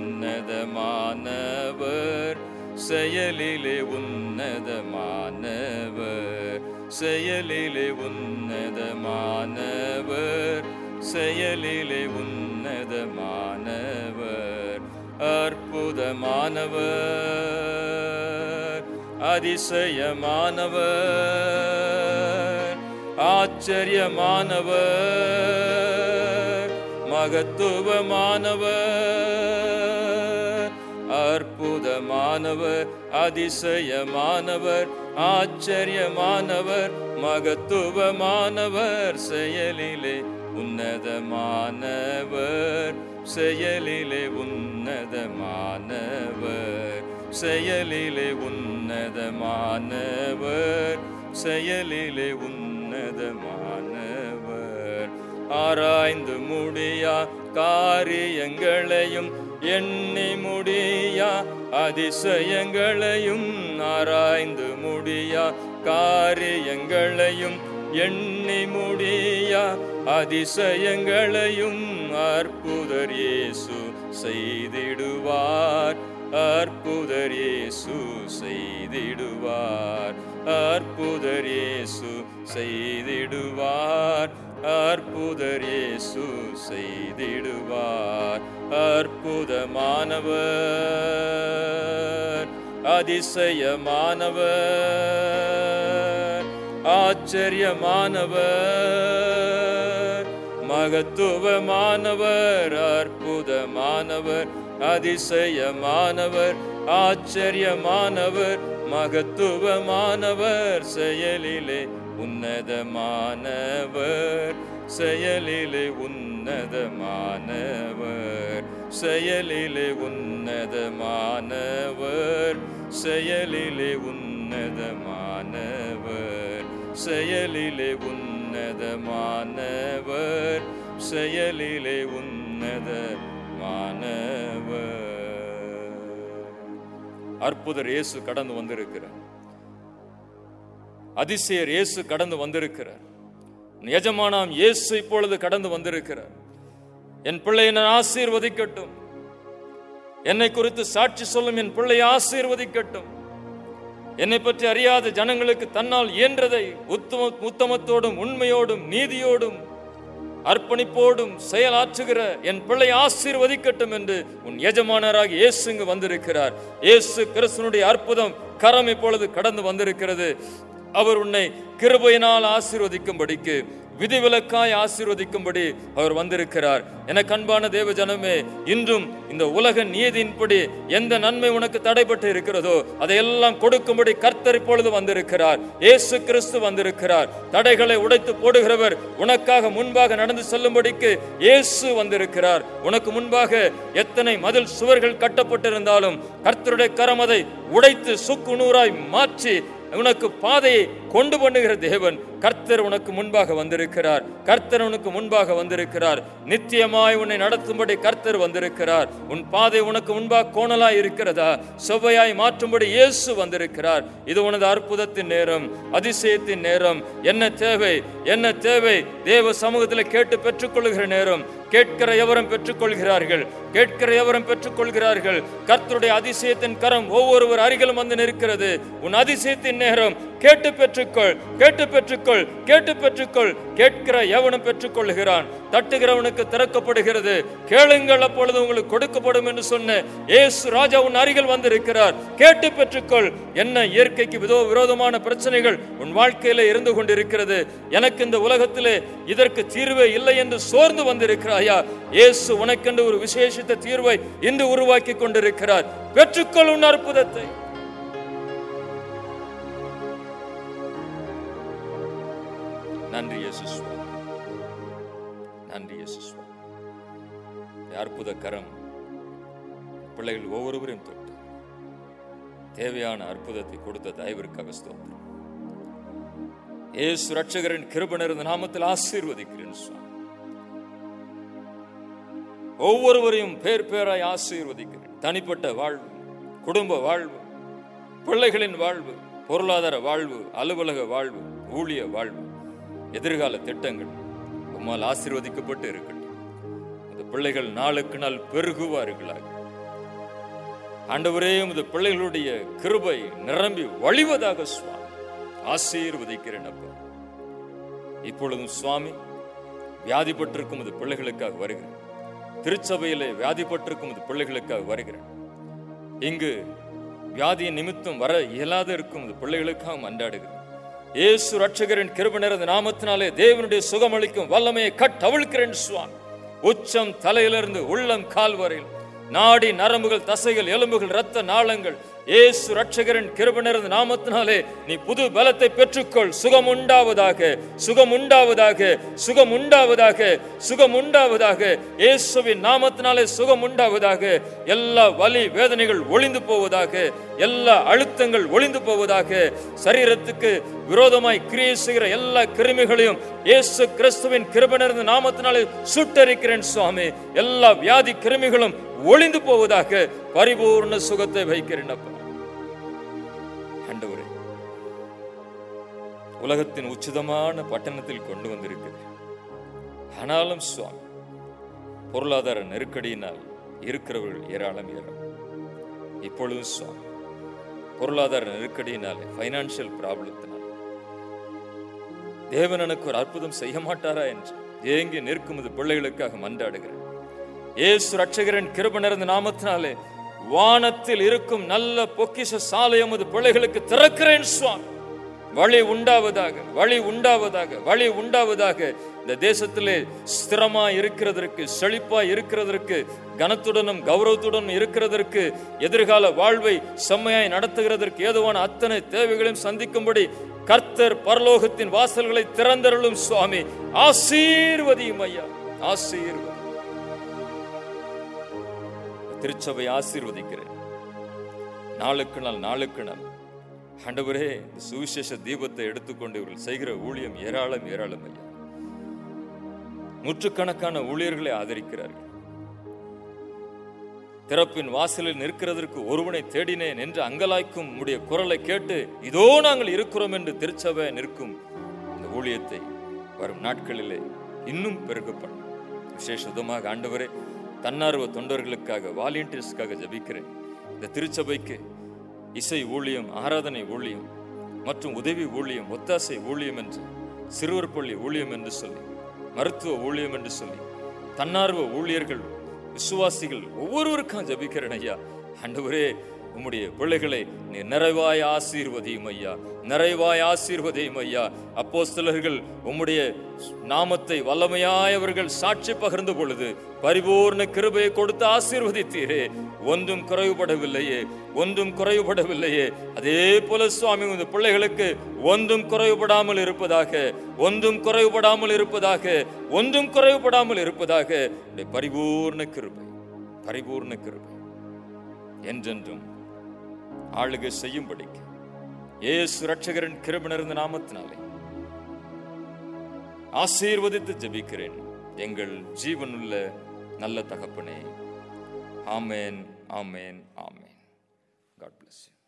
உன்னதமானவர் செயலிலே உன்னதமானவர் செயலிலே உன்னதமானவர் செயலிலே உன்னதமானவர் அற்புதமானவர் அதிசயமானவர் ஆச்சரியமானவர் மகத்துவமானவர் அற்புதமானவர் அதிசயமானவர் ஆச்சரியமானவர் மகத்துவமானவர் செயலிலே உன்னதமானவர் செயலிலே உன்னதமானவர் செயலிலே உன்னதமானவர் செயலிலே உன்னதமானவர் ஆராய்ந்து முடியா காரியங்களையும் எண்ணி முடியா அதிசயங்களையும் ஆராய்ந்து முடியா காரியங்களையும் எண்ணி முடியா அதிசயங்களையும் அற்புதர் இயேசு செய்திடுவார் அற்புதர் இயேசு செய்திடுவார் அற்புதர் இயேசு செய்திடுவார் அற்புதர் இயேசு செய்திடுவார் அற்புதமானவர் அதிசயமானவர் ஆச்சரியமானவர் மகத்துவமானவர் அற்புதமானவர் அதிசயமானவர் ஆச்சரியமானவர் மகத்துவமானவர் செயலிலே உன்னதமானவர் செயலிலே உன்னதமானவர் செயலிலே உன்னதமானவர் செயலிலே உன்னதமானவர் உன்னதமானவர் செயலிலே உன்னதமானவர் செயலிலே உன்னதமானவர் அற்புதர் இயேசு கடந்து வந்திருக்கிறார் அதிசயர் இயேசு கடந்து வந்திருக்கிறார் எஜமானாம் இயேசு இப்பொழுது கடந்து வந்திருக்கிறார் என் பிள்ளையை நான் ஆசீர்வதிக்கட்டும் என்னை குறித்து சாட்சி சொல்லும் என் பிள்ளையை ஆசீர்வதிக்கட்டும் என்னை பற்றி அறியாத ஜனங்களுக்கு தன்னால் இயன்றதை உத்தம உத்தமத்தோடும் உண்மையோடும் நீதியோடும் அர்ப்பணிப்போடும் செயலாற்றுகிற என் பிள்ளை ஆசீர்வதிக்கட்டும் என்று உன் எஜமானராக இயேசு இங்கு வந்திருக்கிறார் இயேசு கிறிஸ்துனுடைய அற்புதம் கரம் இப்பொழுது கடந்து வந்திருக்கிறது அவர் உன்னை கிருபையினால் ஆசீர்வதிக்கும்படிக்கு விதிவிலக்காய் ஆசீர்வதிக்கும்படி அவர் வந்திருக்கிறார் எனக்கு அன்பான தேவ ஜனமே இன்றும் இந்த உலக நீதியின்படி எந்த நன்மை உனக்கு தடைப்பட்டு இருக்கிறதோ அதையெல்லாம் கொடுக்கும்படி கர்த்தர் இப்பொழுது வந்திருக்கிறார் இயேசு கிறிஸ்து வந்திருக்கிறார் தடைகளை உடைத்து போடுகிறவர் உனக்காக முன்பாக நடந்து செல்லும்படிக்கு இயேசு வந்திருக்கிறார் உனக்கு முன்பாக எத்தனை மதில் சுவர்கள் கட்டப்பட்டிருந்தாலும் கர்த்தருடைய கரம் அதை உடைத்து சுக்கு நூறாய் மாற்றி உனக்கு பாதையை கொண்டு பண்ணுகிற தேவன் கர்த்தர் உனக்கு முன்பாக வந்திருக்கிறார் கர்த்தர் உனக்கு முன்பாக வந்திருக்கிறார் நித்தியமாய் உன்னை நடத்தும்படி கர்த்தர் வந்திருக்கிறார் உன் பாதை உனக்கு முன்பாக கோணலாய் இருக்கிறதா செவ்வையாய் மாற்றும்படி இயேசு வந்திருக்கிறார் இது உனது அற்புதத்தின் நேரம் அதிசயத்தின் நேரம் என்ன தேவை என்ன தேவை தேவ சமூகத்தில் கேட்டு பெற்றுக்கொள்கிற நேரம் கேட்கிற எவரும் பெற்றுக்கொள்கிறார்கள் கேட்கிற எவரும் பெற்றுக்கொள்கிறார்கள் கர்த்தருடைய அதிசயத்தின் கரம் ஒவ்வொருவர் அருகிலும் வந்து நிற்கிறது உன் அதிசயத்தின் நேரம் கேட்டு பெற்றுக்கொள் கேட்டு பெற்றுக்கொள் கேட்டு பெற்றுக்கொள் கேட்கிற எவனும் பெற்றுக்கொள்கிறான் தட்டுகிறவனுக்கு திறக்கப்படுகிறது கேளுங்கள் அப்பொழுது உங்களுக்கு கொடுக்கப்படும் என்று சொன்ன ஏசு ராஜா உன் அருகில் வந்திருக்கிறார் கேட்டு பெற்றுக்கொள் என்ன இயற்கைக்கு விதோ விரோதமான பிரச்சனைகள் உன் வாழ்க்கையில இருந்து கொண்டிருக்கிறது எனக்கு இந்த உலகத்திலே இதற்கு தீர்வே இல்லை என்று சோர்ந்து வந்திருக்கிறாயா இயேசு உனக்கென்று ஒரு விசேஷித்த தீர்வை இன்று உருவாக்கி கொண்டிருக்கிறார் பெற்றுக்கொள் உன் அற்புதத்தை நன்றி இயேசு சுவாமி. நன்றி இயேசு சுவாமி. இந்த அற்புத கரம் பிள்ளைகள் ஒவ்வொருவரையும் தொட்டு தேவையான அற்புதத்தை கொடுத்த தயவிற்காக ஸ்தோத்திரம் ஏசு ரட்சகரின் கிருபனர் நாமத்தில் ஆசீர்வதிக்கிறேன் சுவாமி ஒவ்வொருவரையும் பேர் பேராய் ஆசீர்வதிக்கிறேன் தனிப்பட்ட வாழ்வு குடும்ப வாழ்வு பிள்ளைகளின் வாழ்வு பொருளாதார வாழ்வு அலுவலக வாழ்வு ஊழிய வாழ்வு எதிர்கால திட்டங்கள் உம்மால் ஆசீர்வதிக்கப்பட்டு இருக்கட்டும் இந்த பிள்ளைகள் நாளுக்கு நாள் பெருகுவார்களாக ஆண்டவரே உமது பிள்ளைகளுடைய கிருபை நிரம்பி வழிவதாக சுவாமி ஆசீர்வதிக்கிறேன் அப்பா இப்பொழுதும் சுவாமி வியாதிப்பட்டிருக்கும் உமது பிள்ளைகளுக்காக வருகிறேன் திருச்சபையிலே வியாதிப்பட்டிருக்கும் உமது பிள்ளைகளுக்காக வருகிறேன் இங்கு வியாதியின் நிமித்தம் வர இயலாத இருக்கும் உமது பிள்ளைகளுக்காக மன்றாடுகிறேன் இயேசு ரட்சகரின் கிருபனர் நாமத்தினாலே தேவனுடைய சுகமளிக்கும் வல்லமையை கட்டவிழ்க்கிறேன் சுவாமி உச்சம் தலையிலிருந்து உள்ளம் கால் வரையில் நாடி நரம்புகள் தசைகள் எலும்புகள் இரத்த நாளங்கள் இயேசு ரட்சகரின் கிருபனர் நாமத்தினாலே நீ புது பலத்தை பெற்றுக்கொள் சுகம் உண்டாவதாக சுகம் உண்டாவதாக சுகம் உண்டாவதாக சுகம் உண்டாவதாக இயேசுவின் நாமத்தினாலே சுகம் உண்டாவதாக எல்லா வலி வேதனைகள் ஒளிந்து போவதாக எல்லா அழுத்தங்கள் ஒளிந்து போவதாக சரீரத்துக்கு விரோதமாய் கிரியை செய்கிற எல்லா கிருமிகளையும் இயேசு கிறிஸ்துவின் கிருபனர் நாமத்தினாலே சுட்டரிக்கிறேன் சுவாமி எல்லா வியாதி கிருமிகளும் ஒளிந்து போவதாக பரிபூர்ண சுகத்தை வைக்கிறேன் அப்பா ஆண்டவரே உலகத்தின் உச்சிதமான பட்டணத்தில் கொண்டு வந்திருக்கிறேன் ஆனாலும் சுவாமி பொருளாதார நெருக்கடியினால் இருக்கிறவர்கள் ஏராளம் ஏராளம் இப்பொழுதும் சுவாமி பொருளாதார நெருக்கடியினாலே ஃபைனான்சியல் ப்ராப்ளத்தினால் தேவன் எனக்கு ஒரு அற்புதம் செய்ய மாட்டாரா என்று ஏங்கி நிற்கும் இது பிள்ளைகளுக்காக மன்றாடுகிறேன் ஏசு ரட்சகரின் கிருப நிறைந்த நாமத்தினாலே வானத்தில் இருக்கும் நல்ல பொக்கிஷ சாலை எமது பிள்ளைகளுக்கு திறக்கிறேன் சுவாமி வழி உண்டாவதாக வழி உண்டாவதாக வழி உண்டாவதாக இந்த தேசத்திலே ஸ்திரமா இருக்கிறதற்கு செழிப்பா இருக்கிறதற்கு கனத்துடனும் கௌரவத்துடனும் இருக்கிறதற்கு எதிர்கால வாழ்வை செம்மையாய் நடத்துகிறதற்கு ஏதுவான அத்தனை தேவைகளையும் சந்திக்கும்படி கர்த்தர் பரலோகத்தின் வாசல்களை திறந்தருளும் சுவாமி ஆசீர்வதியும் ஐயா ஆசீர்வதி திருச்சபை ஆசீர்வதிக்கிறேன் நாளுக்கு நாள் நாளுக்கு நாள் ஆண்டவரே இந்த சுவிசேஷ தீபத்தை எடுத்துக்கொண்டு இவர்கள் செய்கிற ஊழியம் ஏராளம் ஏராளம் ஐயா நூற்றுக்கணக்கான ஊழியர்களை ஆதரிக்கிறார்கள் திறப்பின் வாசலில் நிற்கிறதற்கு ஒருவனை தேடினேன் என்று அங்கலாய்க்கும் உடைய குரலை கேட்டு இதோ நாங்கள் இருக்கிறோம் என்று திருச்சபை நிற்கும் இந்த ஊழியத்தை வரும் நாட்களிலே இன்னும் பெருகப்படும் விசேஷமாக ஆண்டவரே தன்னார்வ தொண்டர்களுக்காக வாலண்டியர்ஸ்க்காக ஜபிக்கிறேன் இந்த திருச்சபைக்கு இசை ஊழியம் ஆராதனை ஊழியம் மற்றும் உதவி ஊழியம் ஒத்தாசை ஊழியம் என்று சிறுவர் பள்ளி ஊழியம் என்று சொல்லி மருத்துவ ஊழியம் என்று சொல்லி தன்னார்வ ஊழியர்கள் விசுவாசிகள் ஒவ்வொருவருக்கும் ஜபிக்கிறேன் ஐயா ஆண்டவரே உம்முடைய பிள்ளைகளை நீ நிறைவாய் ஆசீர்வதியும் ஐயா நிறைவாய் ஆசீர்வதியும் ஐயா அப்போஸ்தலர்கள் உம்முடைய நாமத்தை வல்லமையாய் அவர்கள் சாட்சி பகிர்ந்த பொழுது பரிபூர்ண கிருபையை கொடுத்து ஆசீர்வதித்தீரே ஒன்றும் குறைவுபடவில்லையே ஒன்றும் குறைவுபடவில்லையே அதே போல சுவாமி இந்த பிள்ளைகளுக்கு ஒன்றும் குறைவுபடாமல் இருப்பதாக ஒன்றும் குறைவுபடாமல் இருப்பதாக ஒன்றும் குறைவுபடாமல் இருப்பதாக உம்முடைய பரிபூர்ண கிருபை பரிபூர்ண கிருபை என்றென்றும் ஆளுகை செய்யும்படிக்கு ஏசு ரட்சகரின் கிருபணர்ந்த நாமத்தினாலே ஆசீர்வதித்து ஜெபிக்கிறேன் எங்கள் ஜீவனுள்ள நல்ல தகப்பனே ஆமேன் ஆமேன் ஆமேன் காட் பிளஸ் யூ